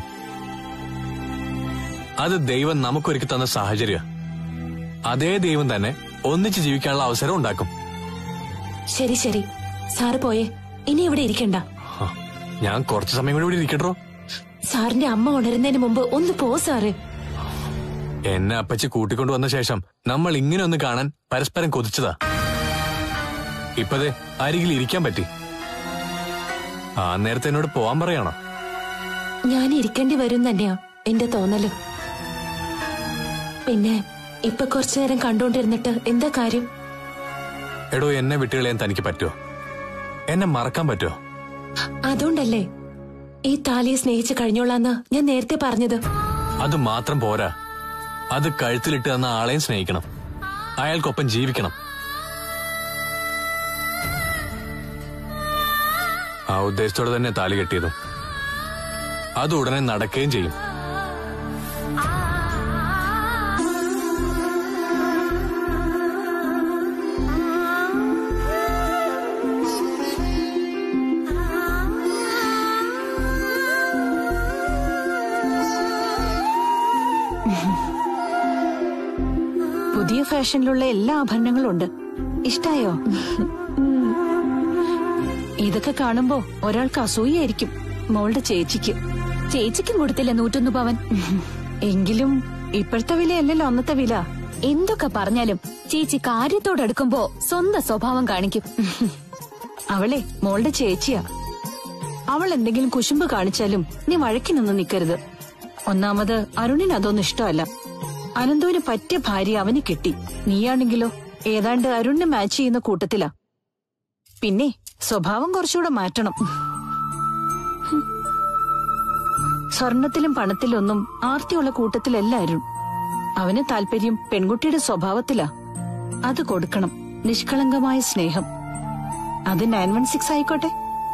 അത് ദൈവം നമുക്കൊരുക്കി തന്ന സാഹചര്യ അതേ ദൈവം തന്നെ ഒന്നിച്ച് ജീവിക്കാനുള്ള അവസരം ഉണ്ടാക്കും ശരി ശരി സാറ് പോയേ ഇനി ഇവിടെ ഇരിക്കണ്ട ഹ, ഞാൻ കുറച്ചു സമയം കൂടി ഇവിടെ ഇരിക്കട്ടോ സാറിന്റെ അമ്മ ഉണരുന്നതിന് മുമ്പ് ഒന്ന് പോ സാറ് എന്നെ അപ്പച്ചി കൂട്ടിക്കൊണ്ടു വന്ന ശേഷം നമ്മൾ ഇങ്ങനെ ഒന്ന് കാണാൻ പരസ്പരം കൊതിച്ചതാ ഇപ്പതേ അരികിൽ ഇരിക്കാൻ പറ്റി ആ നേരത്തെ എന്നോട് പോവാൻ പറയണോ ഞാൻ ഇരിക്കേണ്ടി വരും തന്നെയാ എന്റെ തോന്നല് പിന്നെ ഇപ്പൊ കുറച്ചു നേരം കണ്ടോണ്ടിരുന്നിട്ട് എന്താ കാര്യം എടോ എന്നെ വിട്ടുകളയാൻ തനിക്ക് പറ്റുമോ എന്നെ മറക്കാൻ പറ്റുമോ അതുകൊണ്ടല്ലേ ഈ താലിയെ സ്നേഹിച്ച് കഴിഞ്ഞോളാന്ന് ഞാൻ നേരത്തെ പറഞ്ഞത് അത് മാത്രം പോരാ അത് കഴുത്തിലിട്ട് തന്ന ആളെയും സ്നേഹിക്കണം അയാൾക്കൊപ്പം ജീവിക്കണം ആ ഉദ്ദേശത്തോടെ തന്നെ താലി കെട്ടിയതും അത് ഉടനെ നടക്കുകയും ചെയ്യും പുതിയ ഫാഷനിലുള്ള എല്ലാ ആഭരണങ്ങളും ഉണ്ട് ഇഷ്ടായോ ഇതൊക്കെ കാണുമ്പോ ഒരാൾക്ക് അസൂയായിരിക്കും മോളുടെ ചേച്ചിക്ക് ചേച്ചിക്കും കൊടുത്തില്ല നൂറ്റൊന്ന് പവൻ എങ്കിലും ഇപ്പോഴത്തെ വിലയല്ലല്ലോ അന്നത്തെ വില എന്തൊക്കെ പറഞ്ഞാലും ചേച്ചി കാര്യത്തോടടുക്കുമ്പോ സ്വന്തം സ്വഭാവം കാണിക്കും അവളെ മോളുടെ ചേച്ചിയാ അവൾ എന്തെങ്കിലും കുശുമ്പ് കാണിച്ചാലും നീ വഴക്കിനൊന്നും നിൽക്കരുത് ഒന്നാമത് അരുണിന് അതൊന്നും ഇഷ്ടമല്ല അനന്തുവിന് പറ്റിയ ഭാര്യ അവന് കിട്ടി നീയാണെങ്കിലോ ഏതാണ്ട് അരുണിനെ മാച്ച് ചെയ്യുന്ന കൂട്ടത്തിലാ പിന്നെ സ്വഭാവം കുറച്ചുകൂടെ മാറ്റണം സ്വർണത്തിലും പണത്തിലൊന്നും ആർത്തിയുള്ള കൂട്ടത്തിലല്ല അരുൺ അവന് താല്പര്യം പെൺകുട്ടിയുടെ സ്വഭാവത്തിലാ അത് കൊടുക്കണം നിഷ്കളങ്കമായ സ്നേഹം അത് നയൻ വൺ സിക്സ് ആയിക്കോട്ടെ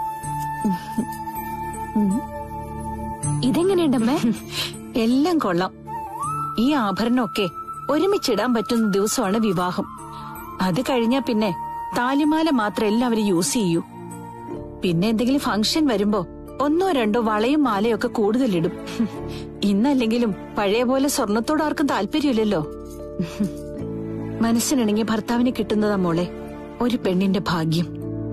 ഇതെങ്ങനെയുണ്ടമ്മേ എല്ലാം കൊള്ളാം ഈ ആഭരണമൊക്കെ ഒരുമിച്ചിടാൻ പറ്റുന്ന ദിവസമാണ് വിവാഹം അത് കഴിഞ്ഞാ പിന്നെ താലിമാല മാത്രം എല്ലാവരും യൂസ് ചെയ്യൂ പിന്നെ എന്തെങ്കിലും ഫംഗ്ഷൻ വരുമ്പോ ഒന്നോ രണ്ടോ വളയും മാലയും ഒക്കെ കൂടുതലിടും ഇന്നല്ലെങ്കിലും പഴയ പോലെ സ്വർണത്തോട് ആർക്കും താല്പര്യമില്ലല്ലോ മനസ്സിനിണങ്ങിയ ഭർത്താവിന് കിട്ടുന്നതാ മോളെ ഒരു പെണ്ണിന്റെ ഭാഗ്യം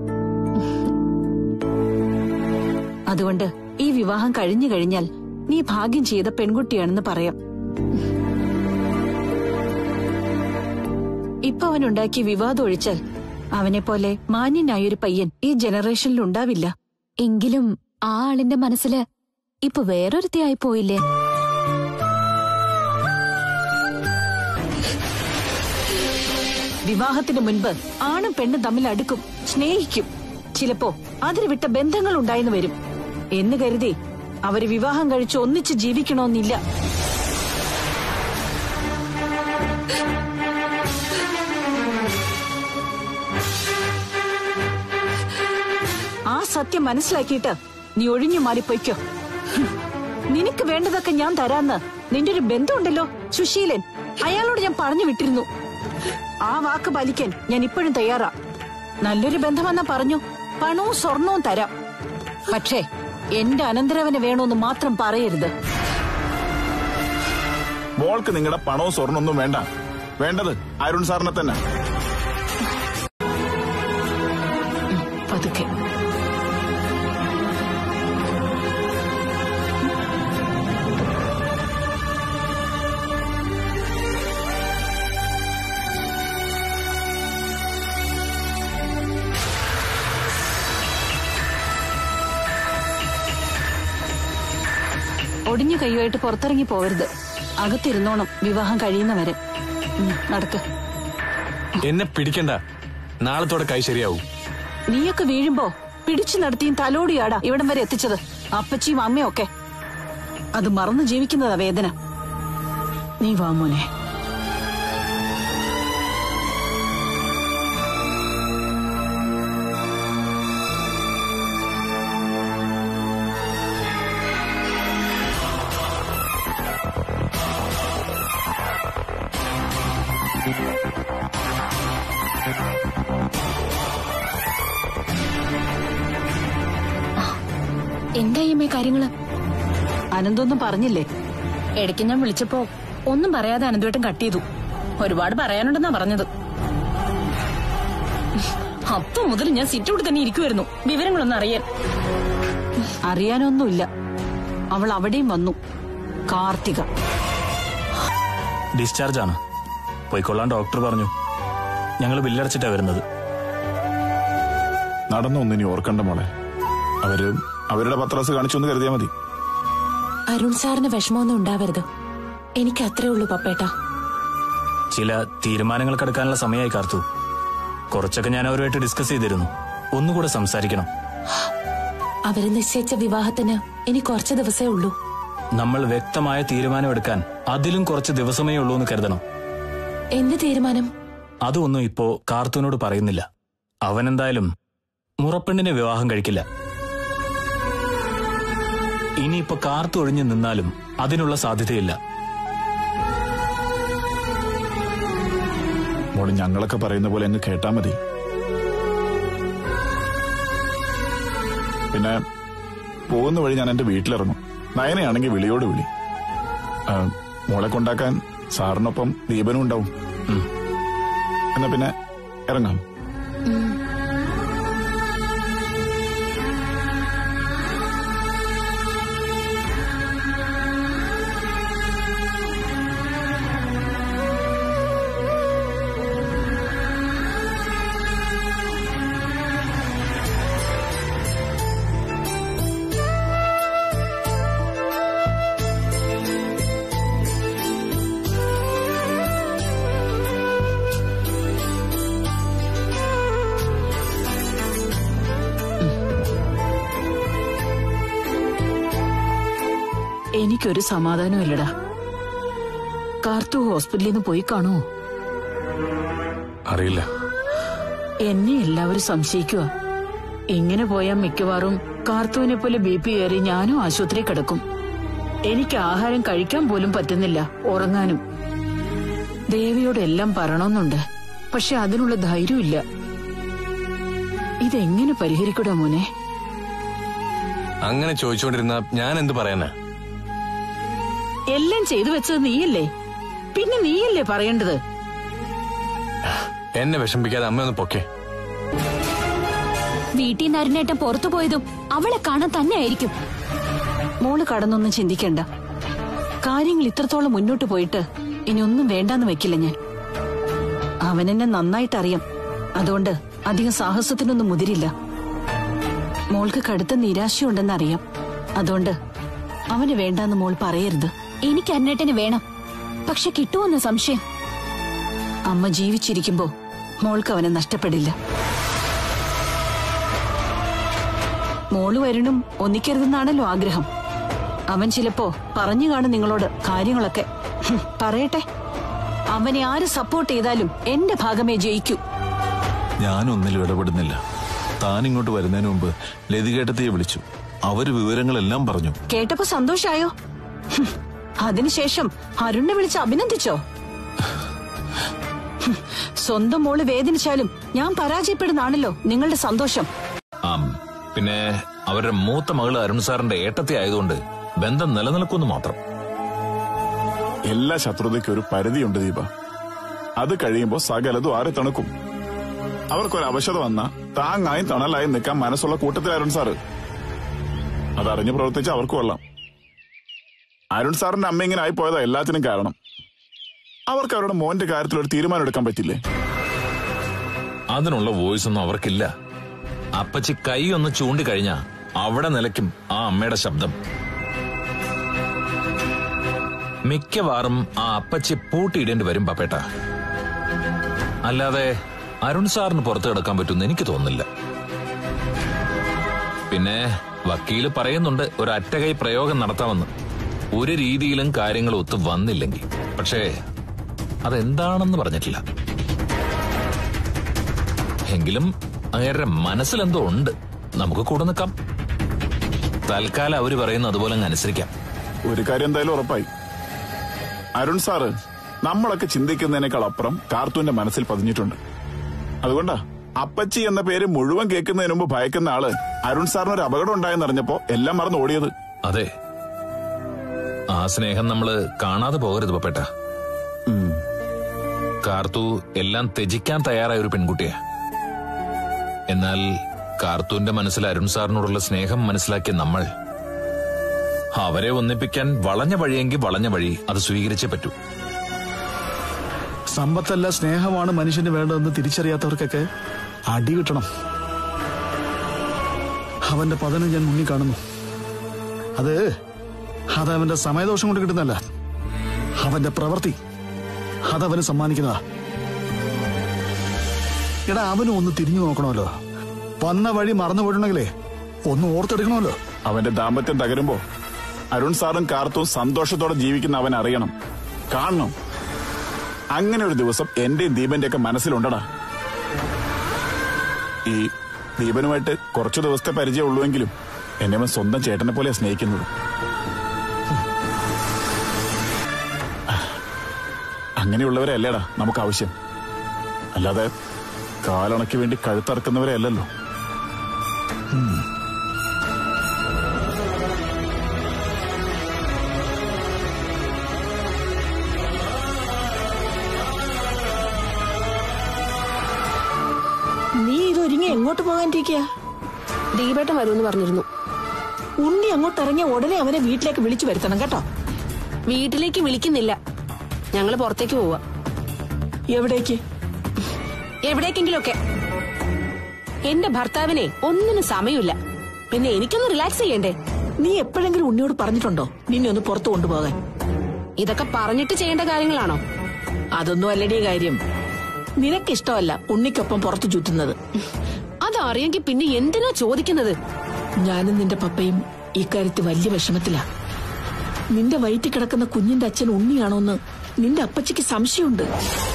അതുകൊണ്ട് ഈ വിവാഹം കഴിഞ്ഞു കഴിഞ്ഞാൽ നീ ഭാഗ്യം ചെയ്ത പെൺകുട്ടിയാണെന്ന് പറയാം ഇപ്പൊ അവനുണ്ടാക്കിയ വിവാദം ഒഴിച്ചാൽ അവനെ പോലെ മാന്യനായൊരു പയ്യൻ ഈ ജനറേഷനിൽ ഉണ്ടാവില്ല എങ്കിലും ആ ആളിന്റെ മനസ്സില് ഇപ്പൊ വേറൊരുത്തിയായി പോയില്ലേ വിവാഹത്തിന് മുൻപ് ആണും പെണ്ണും തമ്മിൽ അടുക്കും സ്നേഹിക്കും ചിലപ്പോ അതിന് വിട്ട ബന്ധങ്ങൾ ഉണ്ടായെന്ന് വരും എന്ന് കരുതി അവര് വിവാഹം കഴിച്ച് ഒന്നിച്ച് ജീവിക്കണമെന്നില്ല ആ സത്യം മനസ്സിലാക്കിയിട്ട് നീ ഒഴിഞ്ഞു മാറിപ്പോയിക്കോ ഹും. നിനക്ക് വേണ്ടതൊക്കെ ഞാൻ തരാന്ന് നിന്റെ ഒരു ബന്ധമുണ്ടല്ലോ സുശീലൻ അയാളോട് ഞാൻ പറഞ്ഞു വിട്ടിരുന്നു ആ വാക്ക് പാലിക്കാൻ ഞാൻ ഇപ്പോഴും തയ്യാറാ നല്ലൊരു ബന്ധമെന്നാ പറഞ്ഞു പണവും സ്വർണവും തരാം പക്ഷേ എന്റെ അനന്തരവനെ വേണോന്ന് മാത്രം പറയരുത് മോൾക്ക് നിങ്ങളുടെ പണവും സ്വർണ്ണമൊന്നും വേണ്ട വേണ്ടത് അരുൺ സാറിനെ തന്നെ പതുക്കെ ഒടിഞ്ഞു കൈയുമായിട്ട് പുറത്തിറങ്ങി പോവരുത് അകത്തിരുന്നോണം വിവാഹം കഴിയുന്നവരെ ഉം, നടക്ക് എന്നെ പിടിക്കണ്ട നാളത്തോടെ കൈ ശരിയാവും നീയൊക്കെ വീഴുമ്പോ പിടിച്ചു നടത്തിയും തലോടിയാടാ ഇവിടം വരെ എത്തിച്ചത് അപ്പച്ചിയും അമ്മയും ഒക്കെ അത് മറന്നു ജീവിക്കുന്നതാ വേദന നീ വാ മോനെ എന്തായി കാര്യങ്ങള് അനന്തൊന്നും പറഞ്ഞില്ലേ ഇടയ്ക്ക് ഞാൻ വിളിച്ചപ്പോ ഒന്നും പറയാതെ അനന്തുവേട്ടൻ കട്ട് ചെയ്തു ഒരുപാട് പറയാനുണ്ടെന്നാ പറഞ്ഞത് അപ്പൊ മുതൽ ഞാൻ സിറ്റൗട്ട് തന്നെ ഇരിക്കുമായിരുന്നു വിവരങ്ങളൊന്നും അറിയാൻ അറിയാനൊന്നുമില്ല അവൾ അവിടെയും വന്നു കാർത്തിക ഡിസ്ചാർജ് ആണ് പോയിക്കൊള്ളാൻ ഡോക്ടർ പറഞ്ഞു ഞങ്ങൾ ബില്ലടച്ചിട്ടാ വരുന്നത് നടന്ന ഒന്നിനി ഓർക്കണ്ട മോളെ അവര് അവരുടെ പത്രാസ് കാണിച്ചു എന്ന് കരുതിയാ മതി അരുൺ സാറിന് വിഷമമൊന്നും ഉണ്ടാവരുത് എനിക്ക് അത്രേ ഉള്ളൂ പപ്പേട്ട ചില തീരുമാനങ്ങൾക്ക് എടുക്കാനുള്ള സമയമായി കാർത്തു കുറച്ചൊക്കെ ഞാൻ അവരുമായിട്ട് ഡിസ്കസ് ചെയ്തിരുന്നു ഒന്നുകൂടെ സംസാരിക്കണം അവര് നിശ്ചയിച്ച വിവാഹത്തിന് ഇനി കുറച്ച് ദിവസമേ ഉള്ളൂ നമ്മൾ വ്യക്തമായ തീരുമാനമെടുക്കാൻ അതിലും കുറച്ച് ദിവസമേ ഉള്ളൂ എന്ന് കരുതണം എന്ത് തീരുമാനം അതൊന്നും ഇപ്പോ കാർത്തൂനോട് പറയുന്നില്ല അവൻ എന്തായാലും മുറപ്പെണ്ണിനെ വിവാഹം കഴിക്കില്ല ഇനിയിപ്പോ കാർത്തു ഒഴിഞ്ഞു നിന്നാലും അതിനുള്ള സാധ്യതയില്ല മോള് ഞങ്ങളൊക്കെ പറയുന്ന പോലെ അങ്ങ് കേട്ടാ മതി പിന്നെ പോകുന്ന വഴി ഞാൻ എന്റെ വീട്ടിലിറങ്ങും നയനയാണെങ്കിൽ വിളിയോട് വിളി ആ, മോളെ കൊണ്ടാക്കാൻ സാറിനൊപ്പം ദീപനും ഉണ്ടാവും എന്നാ പിന്നെ ഇറങ്ങാം എനിക്കൊരു സമാധാനം ഇല്ലടാ കാർത്തു ഹോസ്പിറ്റലിൽ നിന്ന് പോയി കാണുമോ അറിയില്ല എന്നെ എല്ലാവരും സംശയിക്കുക ഇങ്ങനെ പോയാൽ മിക്കവാറും കാർത്തുവിനെ പോലെ ബി പി കയറി ഞാനും ആശുപത്രി കിടക്കും എനിക്ക് ആഹാരം കഴിക്കാൻ പോലും പറ്റുന്നില്ല ഉറങ്ങാനും ദേവിയോടെല്ലാം പറയണമെന്നുണ്ട് പക്ഷെ അതിനുള്ള ധൈര്യമില്ല ഇതെങ്ങനെ പരിഹരിക്കൂടാ മോനെ അങ്ങനെ ചോദിച്ചുകൊണ്ടിരുന്ന ഞാൻ എന്ത് പറയാനാ എല്ലാം ചെയ്തു വെച്ചത് നീയല്ലേ പിന്നെ നീയല്ലേ പറയേണ്ടത് എന്നെ വിഷമിപ്പിക്കാതെ അമ്മ ഒന്ന് പൊക്കെ വീട്ടിൽ നിന്ന് അരുണേട്ടൻ പുറത്തു പോയതും അവളെ കാണാൻ തന്നെ ആയിരിക്കും മോള് കടന്നൊന്നും ചിന്തിക്കണ്ട കാര്യങ്ങൾ ഇത്രത്തോളം മുന്നോട്ട് പോയിട്ട് ഇനി ഒന്നും വേണ്ടാന്ന് വെക്കില്ല ഞാൻ അവനെന്നെ നന്നായിട്ട് അറിയാം അതുകൊണ്ട് അധികം സാഹസത്തിനൊന്നും മുതിരില്ല മോൾക്ക് കടുത്ത നിരാശയുണ്ടെന്ന് അറിയാം അതുകൊണ്ട് അവന് വേണ്ടാന്ന് മോൾ പറയരുത് എനിക്ക് അരുണേട്ടന് വേണം പക്ഷെ കിട്ടുമെന്ന സംശയം അമ്മ ജീവിച്ചിരിക്കുമ്പോ മോൾക്ക് അവനെ നഷ്ടപ്പെടില്ല മോള് വരുണും ഒന്നിക്കരുതെന്നാണല്ലോ ആഗ്രഹം അവൻ ചിലപ്പോ പറഞ്ഞു കാണും നിങ്ങളോട് കാര്യങ്ങളൊക്കെ ഹും, പറയട്ടെ അവനെ ആര് സപ്പോർട്ട് ചെയ്താലും എന്റെ ഭാഗമേ ജയിക്കൂ ഞാനൊന്നിലും ഇടപെടുന്നില്ല താൻ ഇങ്ങോട്ട് വരുന്നതിന് മുമ്പ് ലതികേട്ടത്തെ വിളിച്ചു അവര് വിവരങ്ങളെല്ലാം പറഞ്ഞു കേട്ടപ്പോ സന്തോഷായോ ഹും, അതിനുശേഷം അരുണിനെ വിളിച്ച് അഭിനന്ദിച്ചോ ഹും, സ്വന്തം മോള് വേദനിച്ചാലും ഞാൻ പരാജയപ്പെടുന്നാണല്ലോ നിങ്ങളുടെ സന്തോഷം ആം പിന്നെ അവരുടെ മൂത്ത മകള് അരുൺ സാറിന്റെ ഏട്ടത്തെ ആയതുകൊണ്ട് ബന്ധം നിലനിൽക്കുമെന്ന് മാത്രം എല്ലാ ശത്രുതയ്ക്കും ഒരു പരിധിയുണ്ട് ദീപ അത് കഴിയുമ്പോ സകലതും ആരെ തണുക്കും അവർക്കൊരു അവശത വന്ന താങ്ങായും തണലായും നിൽക്കാൻ മനസ്സുള്ള കൂട്ടത്തിൽ അരുൺ സാറ് അതറിഞ്ഞ് പ്രവർത്തിച്ച് അവർക്ക് കൊള്ളാം അരുൺ സാറിന്റെ അമ്മ ഇങ്ങനെ ആയിപ്പോയതാ എല്ലാത്തിനും കാരണം അവർക്ക് അവരുടെ മോന്റെ കാര്യത്തിൽ ഒരു തീരുമാനം എടുക്കാൻ പറ്റില്ലേ അതിനുള്ള വോയിസ് ഒന്നും അവർക്കില്ല അപ്പച്ചി കൈ ഒന്ന് ചൂണ്ടിക്കഴിഞ്ഞാ അവിടെ നിലയ്ക്കും ആ അമ്മയുടെ ശബ്ദം മിക്കവാറും ആ അപ്പച്ചി പൂട്ടിയിടേണ്ടി വരും പപ്പേട്ട അല്ലാതെ അരുൺ സാറിന് പുറത്തു കിടക്കാൻ പറ്റുമെന്ന് എനിക്ക് തോന്നുന്നില്ല പിന്നെ വക്കീല് പറയുന്നുണ്ട് ഒരു അറ്റകൈ പ്രയോഗം നടത്താമെന്ന് ഒരു രീതിയിലും കാര്യങ്ങൾ ഒത്തു വന്നില്ലെങ്കിൽ പക്ഷേ അതെന്താണെന്ന് പറഞ്ഞിട്ടില്ല എങ്കിലും അങ്ങേരുടെ മനസ്സിലെന്തോ ഉണ്ട് നമുക്ക് കൂടെ നിൽക്കാം തൽക്കാലം അവര് പറയുന്ന അതുപോലെ അങ്ങ് അനുസരിക്കാം ഒരു കാര്യം എന്തായാലും ഉറപ്പായി അരുൺ സാറ് നമ്മളൊക്കെ ചിന്തിക്കുന്നതിനേക്കാൾ അപ്പുറം കാർത്തൂന്റെ മനസ്സിൽ പതിഞ്ഞിട്ടുണ്ട് അതുകൊണ്ടാ അപ്പച്ചി എന്ന പേര് മുഴുവൻ കേൾക്കുന്നതിന് മുമ്പ് ഭയക്കുന്ന ആള് അരുൺ സാറിന് ഒരു അപകടം ഉണ്ടായെന്ന് അറിഞ്ഞപ്പോ എല്ലാം മറന്ന് ഓടിയത് അതെ ആ സ്നേഹം നമ്മള് കാണാതെ പോകരുത് പപ്പേട്ട കാർത്തു എല്ലാം ത്യജിക്കാൻ തയ്യാറായ ഒരു പെൺകുട്ടിയാ എന്നാൽ കാർത്തുവിന്റെ മനസ്സിൽ അരുൺ സാറിനോടുള്ള സ്നേഹം മനസ്സിലാക്കിയ നമ്മൾ അവരെ ഒന്നിപ്പിക്കാൻ വളഞ്ഞ വഴിയെങ്കിൽ വളഞ്ഞ വഴി അത് സ്വീകരിച്ചേ പറ്റൂ സമ്പത്തല്ല സ്നേഹമാണ് മനുഷ്യന് വേണ്ടതെന്ന് തിരിച്ചറിയാത്തവർക്കൊക്കെ അടി കിട്ടണം അവന്റെ പതനം ഞാൻ മുന്നിൽ കാണുന്നു അത് അത് അവന്റെ സമയദോഷം കൊണ്ട് കിട്ടുന്നല്ല അവന്റെ പ്രവൃത്തി അതവന് സമ്മാനിക്കുന്നതാ എടാ അവനും ഒന്ന് തിരിഞ്ഞു നോക്കണമല്ലോ വന്ന വഴി മറന്നു പോയിട്ടുണ്ടെങ്കിലേ ഒന്ന് ഓർത്തെടുക്കണമല്ലോ അവന്റെ ദാമ്പത്യം തകരുമ്പോ അരുൺ സാറും കാർത്തും സന്തോഷത്തോടെ ജീവിക്കുന്ന അവൻ അറിയണം കാണണം അങ്ങനെ ഒരു ദിവസം എന്റെയും ദീപന്റെ ഒക്കെ മനസ്സിലുണ്ടടാ ഈ ദീപനുമായിട്ട് കുറച്ചു ദിവസത്തെ പരിചയം ഉള്ളുവെങ്കിലും എന്നെ അവൻ സ്വന്തം ചേട്ടനെ പോലെ സ്നേഹിക്കുന്നത് അങ്ങനെയുള്ളവരെ അല്ലേടാ നമുക്ക് ആവശ്യം അല്ലാതെ കാലണയ്ക്ക് വേണ്ടി കഴുത്തറക്കുന്നവരെ അല്ലല്ലോ നീ ഇതൊരുങ്ങി എങ്ങോട്ട് പോകാനിരിക്കുക ദീപേട്ടൻ വരുമെന്ന് പറഞ്ഞിരുന്നു ഉണ്ണി അങ്ങോട്ട് ഇറങ്ങിയ ഉടനെ അവനെ വീട്ടിലേക്ക് വിളിച്ചു വരുത്തണം കേട്ടോ വീട്ടിലേക്ക് വിളിക്കുന്നില്ല ഞങ്ങള് പുറത്തേക്ക് പോവാ എവിടേക്ക് എവിടേക്കെങ്കിലുമൊക്കെ എന്റെ ഭർത്താവിനെ ഒന്നിനും സമയമില്ല പിന്നെ എനിക്കൊന്ന് റിലാക്സ് ചെയ്യണ്ടേ നീ എപ്പോഴെങ്കിലും ഉണ്ണിയോട് പറഞ്ഞിട്ടുണ്ടോ നിന്നെ ഒന്ന് പുറത്തു കൊണ്ടുപോകാൻ ഇതൊക്കെ പറഞ്ഞിട്ട് ചെയ്യേണ്ട കാര്യങ്ങളാണോ അതൊന്നും അല്ലടി കാര്യം നിനക്കിഷ്ടമല്ല ഉണ്ണിക്കൊപ്പം പുറത്തു ചുറ്റുന്നത് അതറിയെങ്കിൽ പിന്നെ എന്തിനാ ചോദിക്കുന്നത് ഞാനും നിന്റെ പപ്പയും ഇക്കാര്യത്തിൽ വലിയ വിഷമത്തിലാ നിന്റെ വയറ്റിൽ കിടക്കുന്ന കുഞ്ഞിന്റെ അച്ഛൻ ഉണ്ണിയാണോന്ന് നിന്റെ അപ്പച്ചിക്ക് സംശയമുണ്ട്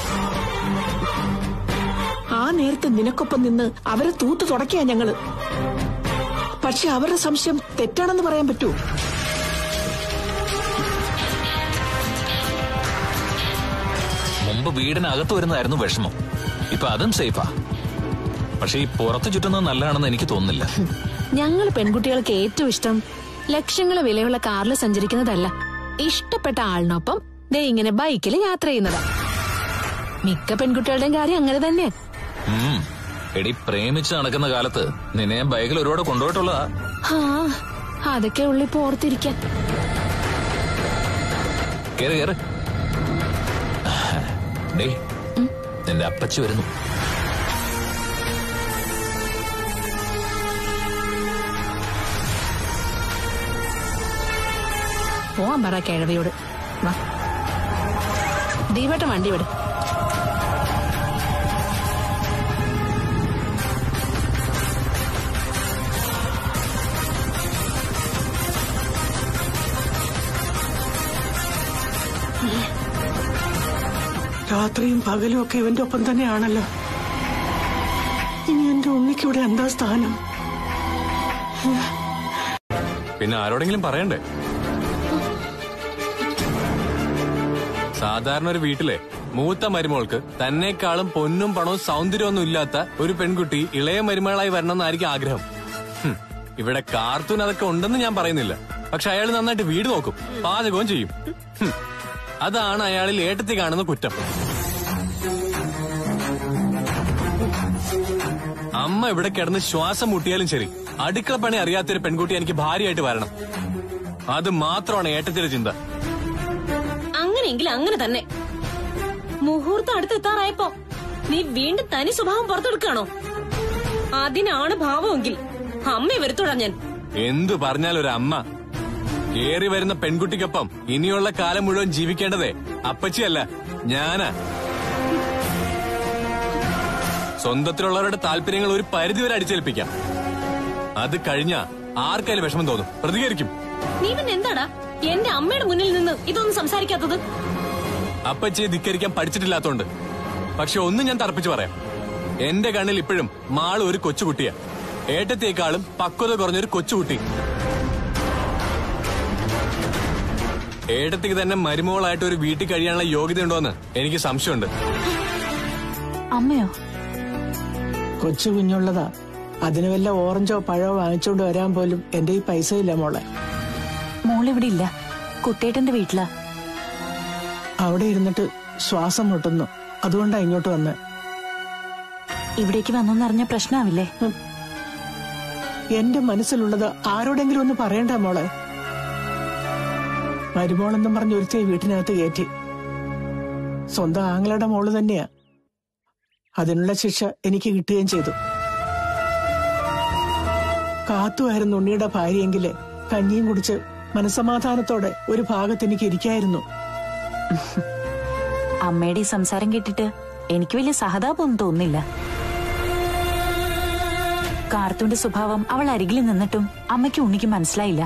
ആ നേരത്തെ നിനക്കൊപ്പം നിന്ന് അവരെ തൂത്ത് തുടക്കിയാ ഞങ്ങള് പക്ഷെ അവരുടെ സംശയം തെറ്റാണെന്ന് പറയാൻ പറ്റുമോ മുമ്പ് വീടിനകത്ത് വരുന്നതായിരുന്നു വിഷമം ഇപ്പൊ അതും സേഫാ പക്ഷെ ഈ പുറത്ത് ചുറ്റുന്നത് നല്ലതാണെന്ന് എനിക്ക് തോന്നുന്നില്ല ഞങ്ങൾ പെൺകുട്ടികൾക്ക് ഏറ്റവും ഇഷ്ടം ലക്ഷങ്ങൾ വിലയുള്ള കാറിൽ സഞ്ചരിക്കുന്നതല്ല ഇഷ്ടപ്പെട്ട ആളിനൊപ്പം ദേ ഇങ്ങനെ ബൈക്കിൽ യാത്ര ചെയ്യുന്നതാ മിക്ക പെൺകുട്ടികളുടെയും കാര്യം അങ്ങനെ തന്നെ ഉം. എടി പ്രേമിച്ച് നടക്കുന്ന കാലത്ത് നിന്നെ ഞാൻ ബൈക്കിൽ ഒരുപാട് കൊണ്ടുപോയിട്ടുള്ളതാ ആ അതൊക്കെ ഉള്ളിപ്പോ ഓർത്തിരിക്കാൻ കേറ് കേറ് ഡേ നിന്റെ അപ്പച്ചി വരുന്നു പോവാൻ പറ കിഴവിയോട് വാ ദീപേട്ട വണ്ടി വിട് രാത്രിയും പകലും ഒക്കെ ഇവന്റെ ഒപ്പം തന്നെയാണല്ലോ ഇനി എന്റെ ഉണ്ണിക്ക് ഇവിടെ എന്താ സ്ഥാനം പിന്നെ ആരോടെങ്കിലും പറയണ്ടേ സാധാരണ ഒരു വീട്ടിലെ മൂത്ത മരുമോൾക്ക് തന്നെക്കാളും പൊന്നും പണവും സൗന്ദര്യമൊന്നും ഇല്ലാത്ത ഒരു പെൺകുട്ടി ഇളയ മരുമകളായി വരണമെന്നായിരിക്കും ആഗ്രഹം ഹും, ഇവിടെ കാർത്തൂൻ അതൊക്കെ ഉണ്ടെന്ന് ഞാൻ പറയുന്നില്ല പക്ഷെ അയാൾ നന്നായിട്ട് വീട് നോക്കും പാചകവും ചെയ്യും ഹും, അതാണ് അയാളിൽ ഏട്ടത്തി കാണുന്ന കുറ്റം അമ്മ ഇവിടെ കിടന്ന് ശ്വാസം മുട്ടിയാലും ശരി അടുക്കള പണി അറിയാത്തൊരു പെൺകുട്ടി എനിക്ക് ഭാര്യയായിട്ട് വരണം അത് മാത്രമാണ് ഏട്ടത്തിയുടെ ചിന്ത അങ്ങനെയെങ്കിൽ അങ്ങനെ തന്നെ മുഹൂർത്തം അടുത്തെത്താറായപ്പോ നീ വീണ്ടും തനി സ്വഭാവം പുറത്തെടുക്കാണോ അതിനാണ് ഭാവമെങ്കിൽ അമ്മയെ വരുത്തോടാ ഞാൻ എന്തു പറഞ്ഞാലൊരു അമ്മ കേറി വരുന്ന പെൺകുട്ടിക്കൊപ്പം ഇനിയുള്ള കാലം മുഴുവൻ ജീവിക്കേണ്ടതേ അപ്പച്ചിയല്ല ഞാനാ സ്വന്തത്തിലുള്ളവരുടെ താല്പര്യങ്ങൾ ഒരു പരിധിവരെ അടിച്ചേൽപ്പിക്കാം അത് കഴിഞ്ഞ ആർക്കായാലും വിഷമം തോന്നും പ്രതികരിക്കും നീ പിന്നെ എന്താടാ എന്റെ അമ്മയുടെ മുന്നിൽ നിന്ന് ഇതൊന്നും സംസാരിക്കാത്തത് അപ്പച്ചിയെ ധിക്കരിക്കാൻ പഠിച്ചിട്ടില്ലാത്തോണ്ട് പക്ഷെ ഒന്നും ഞാൻ തറപ്പിച്ചു പറയാം എന്റെ കണ്ണിൽ ഇപ്പോഴും മാള് ഒരു കൊച്ചുകുട്ടിയാ ഏട്ടത്തേക്കാളും പക്വത കുറഞ്ഞൊരു കൊച്ചുകുട്ടി ഏട്ടത്തിക്ക് തന്നെ മരുമകളായിട്ട് ഒരു വീട്ടിൽ കഴിയാനുള്ള യോഗ്യതയുണ്ടോന്ന് എനിക്ക് സംശയമുണ്ട് അമ്മയോ കൊച്ചു കുഞ്ഞുള്ളതാ അതിന് വല്ല ഓറഞ്ചോ പഴമോ വാങ്ങിച്ചോണ്ട് വരാൻ പോലും എന്റെ ഈ പൈസ ഇല്ല മോളെ മോളിവിടെ ഇല്ല കുട്ടേട്ടന്റെ വീട്ടിലാ അവിടെ ഇരുന്നിട്ട് ശ്വാസം മുട്ടുന്നു അതുകൊണ്ടാ ഇങ്ങോട്ട് വന്ന് ഇവിടേക്ക് വന്നോന്നറിഞ്ഞ പ്രശ്നാവില്ലേ എന്റെ മനസ്സിലുള്ളത് ആരോടെങ്കിലും ഒന്ന് പറയണ്ട മോളെ മരുമോളെന്നും പറഞ്ഞ് ഒരുത്തിയെ വീട്ടിനകത്ത് കയറ്റി സ്വന്തം ആങ്ങളുടെ മോള് തന്നെയാ അതിനുള്ള ശിക്ഷ എനിക്ക് കിട്ടുകയും ചെയ്തു കാത്തുമായിരുന്നു ഉണ്ണിയുടെ ഭാര്യയെങ്കില് കഞ്ഞിയും കുടിച്ച് മനസമാധാനത്തോടെ ഒരു ഭാഗത്ത് എനിക്ക് ഇരിക്കായിരുന്നു അമ്മയുടെ ഈ സംസാരം കേട്ടിട്ട് എനിക്ക് വലിയ സഹതാപമൊന്നും തോന്നില്ല കാർത്തൂന്റെ സ്വഭാവം അവൾ അരികിൽ നിന്നിട്ടും അമ്മയ്ക്ക് ഉണ്ണിക്ക് മനസ്സിലായില്ല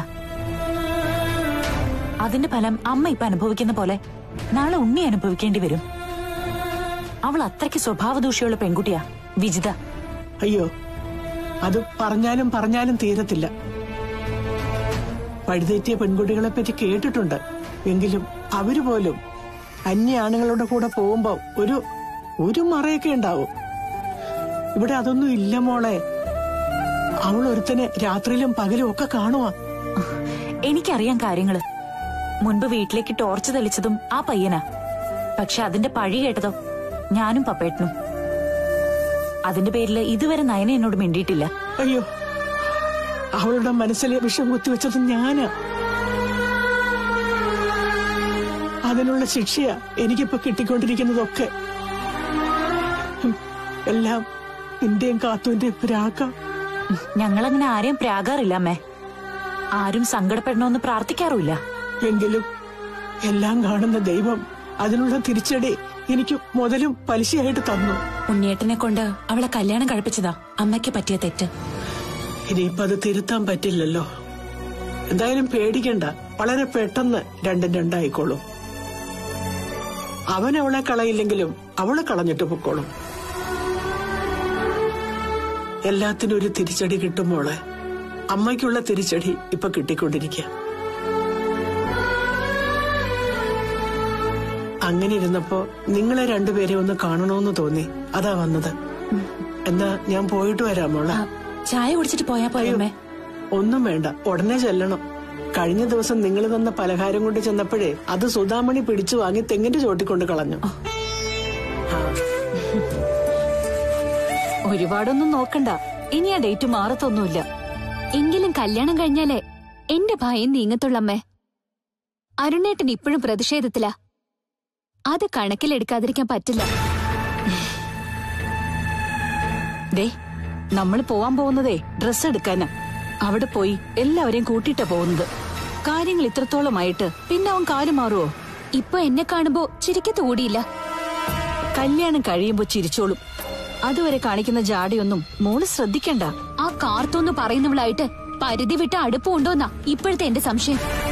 അതിന്റെ ഫലം അമ്മ ഇപ്പൊ അനുഭവിക്കുന്ന പോലെ നാളെ ഉണ്ണി അനുഭവിക്കേണ്ടി വരും അവൾ അത്രയ്ക്ക് സ്വഭാവദൂഷിയുള്ള പെൺകുട്ടിയാ വിജിത അയ്യോ അത് പറഞ്ഞാലും പറഞ്ഞാലും തീരത്തില്ല വഴിതെറ്റിയ പെൺകുട്ടികളെ പറ്റി കേട്ടിട്ടുണ്ട് എങ്കിലും അവര് പോലും അന്യ ആണുങ്ങളുടെ കൂടെ പോകുമ്പോ ഒരു ഒരു മറയൊക്കെ ഉണ്ടാവും ഇവിടെ അതൊന്നും ഇല്ല മോളെ അവൾ ഒരുത്തനെ രാത്രിയിലും പകലും ഒക്കെ കാണുവാ എനിക്കറിയാം കാര്യങ്ങള് മുൻപ് വീട്ടിലേക്ക് ടോർച്ച് തെളിച്ചതും ആ പയ്യനാ പക്ഷെ അതിന്റെ പഴി കേട്ടതോ ഞാനും പപ്പേട്ടനും അതിന്റെ പേരില് ഇതുവരെ നയന എന്നോട് മിണ്ടിയിട്ടില്ല അയ്യോ അവളുടെ മനസ്സിലെ വിഷം കുത്തിവെച്ചത് ഞാനാ അതിനുള്ള ശിക്ഷയാ എനിക്കിപ്പോ കിട്ടിക്കൊണ്ടിരിക്കുന്നതൊക്കെ ഹും, എല്ലാം നിന്റെയും കാത്തുവിന്റെയും രാക്ക ഞങ്ങളങ്ങനെ ആരെയും പ്രാകാറില്ല അമ്മേ ആരും സങ്കടപ്പെടണമെന്ന് പ്രാർത്ഥിക്കാറുമില്ല എങ്കിലും എല്ലാം കാണുന്ന ദൈവം അതിനുള്ള തിരിച്ചടി എനിക്ക് മുതലും പലിശയായിട്ട് തന്നു ഉണ്ണിയേട്ടനെ കൊണ്ട് അവളെ കല്യാണം കഴിപ്പിച്ചതാ അമ്മയ്ക്ക് പറ്റിയ തെറ്റ് ഇനിയിപ്പോ അത് തിരുത്താൻ പറ്റില്ലല്ലോ എന്തായാലും പേടിക്കണ്ട വളരെ പെട്ടെന്ന് രണ്ടും രണ്ടായിക്കോളും അവൻ അവളെ കളയില്ലെങ്കിലും അവളെ കളഞ്ഞിട്ട് പൊക്കോളും എല്ലാത്തിനും ഒരു തിരിച്ചടി കിട്ടും മോളെ അമ്മയ്ക്കുള്ള തിരിച്ചടി ഇപ്പൊ കിട്ടിക്കൊണ്ടിരിക്കുക അങ്ങനെ ഇരുന്നപ്പോ നിങ്ങളെ രണ്ടുപേരെ ഒന്ന് കാണണമെന്ന് തോന്നി അതാ വന്നത് എന്നാ ഞാൻ പോയിട്ട് വരാം മോളെ ചായ കുടിച്ചിട്ട് പോയാ പോയമ്മേ ഒന്നും വേണ്ട ഉടനെ ചെല്ലണം കഴിഞ്ഞ ദിവസം നിങ്ങൾ തന്ന പലഹാരം കൊണ്ട് ചെന്നപ്പോഴേ അത് സുധാമണി പിടിച്ചു വാങ്ങി തെങ്ങിന്റെ ചോട്ടിക്കൊണ്ട് കളഞ്ഞു ഒരുപാടൊന്നും നോക്കണ്ട ഇനി ആ ഡേറ്റ് മാറത്തൊന്നുമില്ല എങ്കിലും കല്യാണം കഴിഞ്ഞാലേ എന്റെ ഭയം നീങ്ങത്തുള്ളമ്മേ അരുണേട്ടൻ ഇപ്പോഴും പ്രതിഷേധത്തിലാ അത് കണക്കിലെടുക്കാതിരിക്കാൻ പറ്റില്ല ദേ നമ്മൾ പോവാൻ പോകുന്നതേ ഡ്രസ് എടുക്കാനാ അവിടെ പോയി എല്ലാവരെയും കൂട്ടിയിട്ടാ പോകുന്നത് കാര്യങ്ങൾ ഇത്രത്തോളമായിട്ട് പിന്നെ അവൻ കാലം മാറുവോ ഇപ്പൊ എന്നെ കാണുമ്പോ ചിരിക്കത്ത് കൂടിയില്ല കല്യാണം കഴിയുമ്പോ ചിരിച്ചോളും അതുവരെ കാണിക്കുന്ന ജാടയൊന്നും മോള് ശ്രദ്ധിക്കണ്ട ആ കാർത്തൊന്ന് പറയുന്നവളായിട്ട് പരിധി വിട്ട അടുപ്പമുണ്ടോന്നാ ഇപ്പോഴത്തെ എന്റെ സംശയം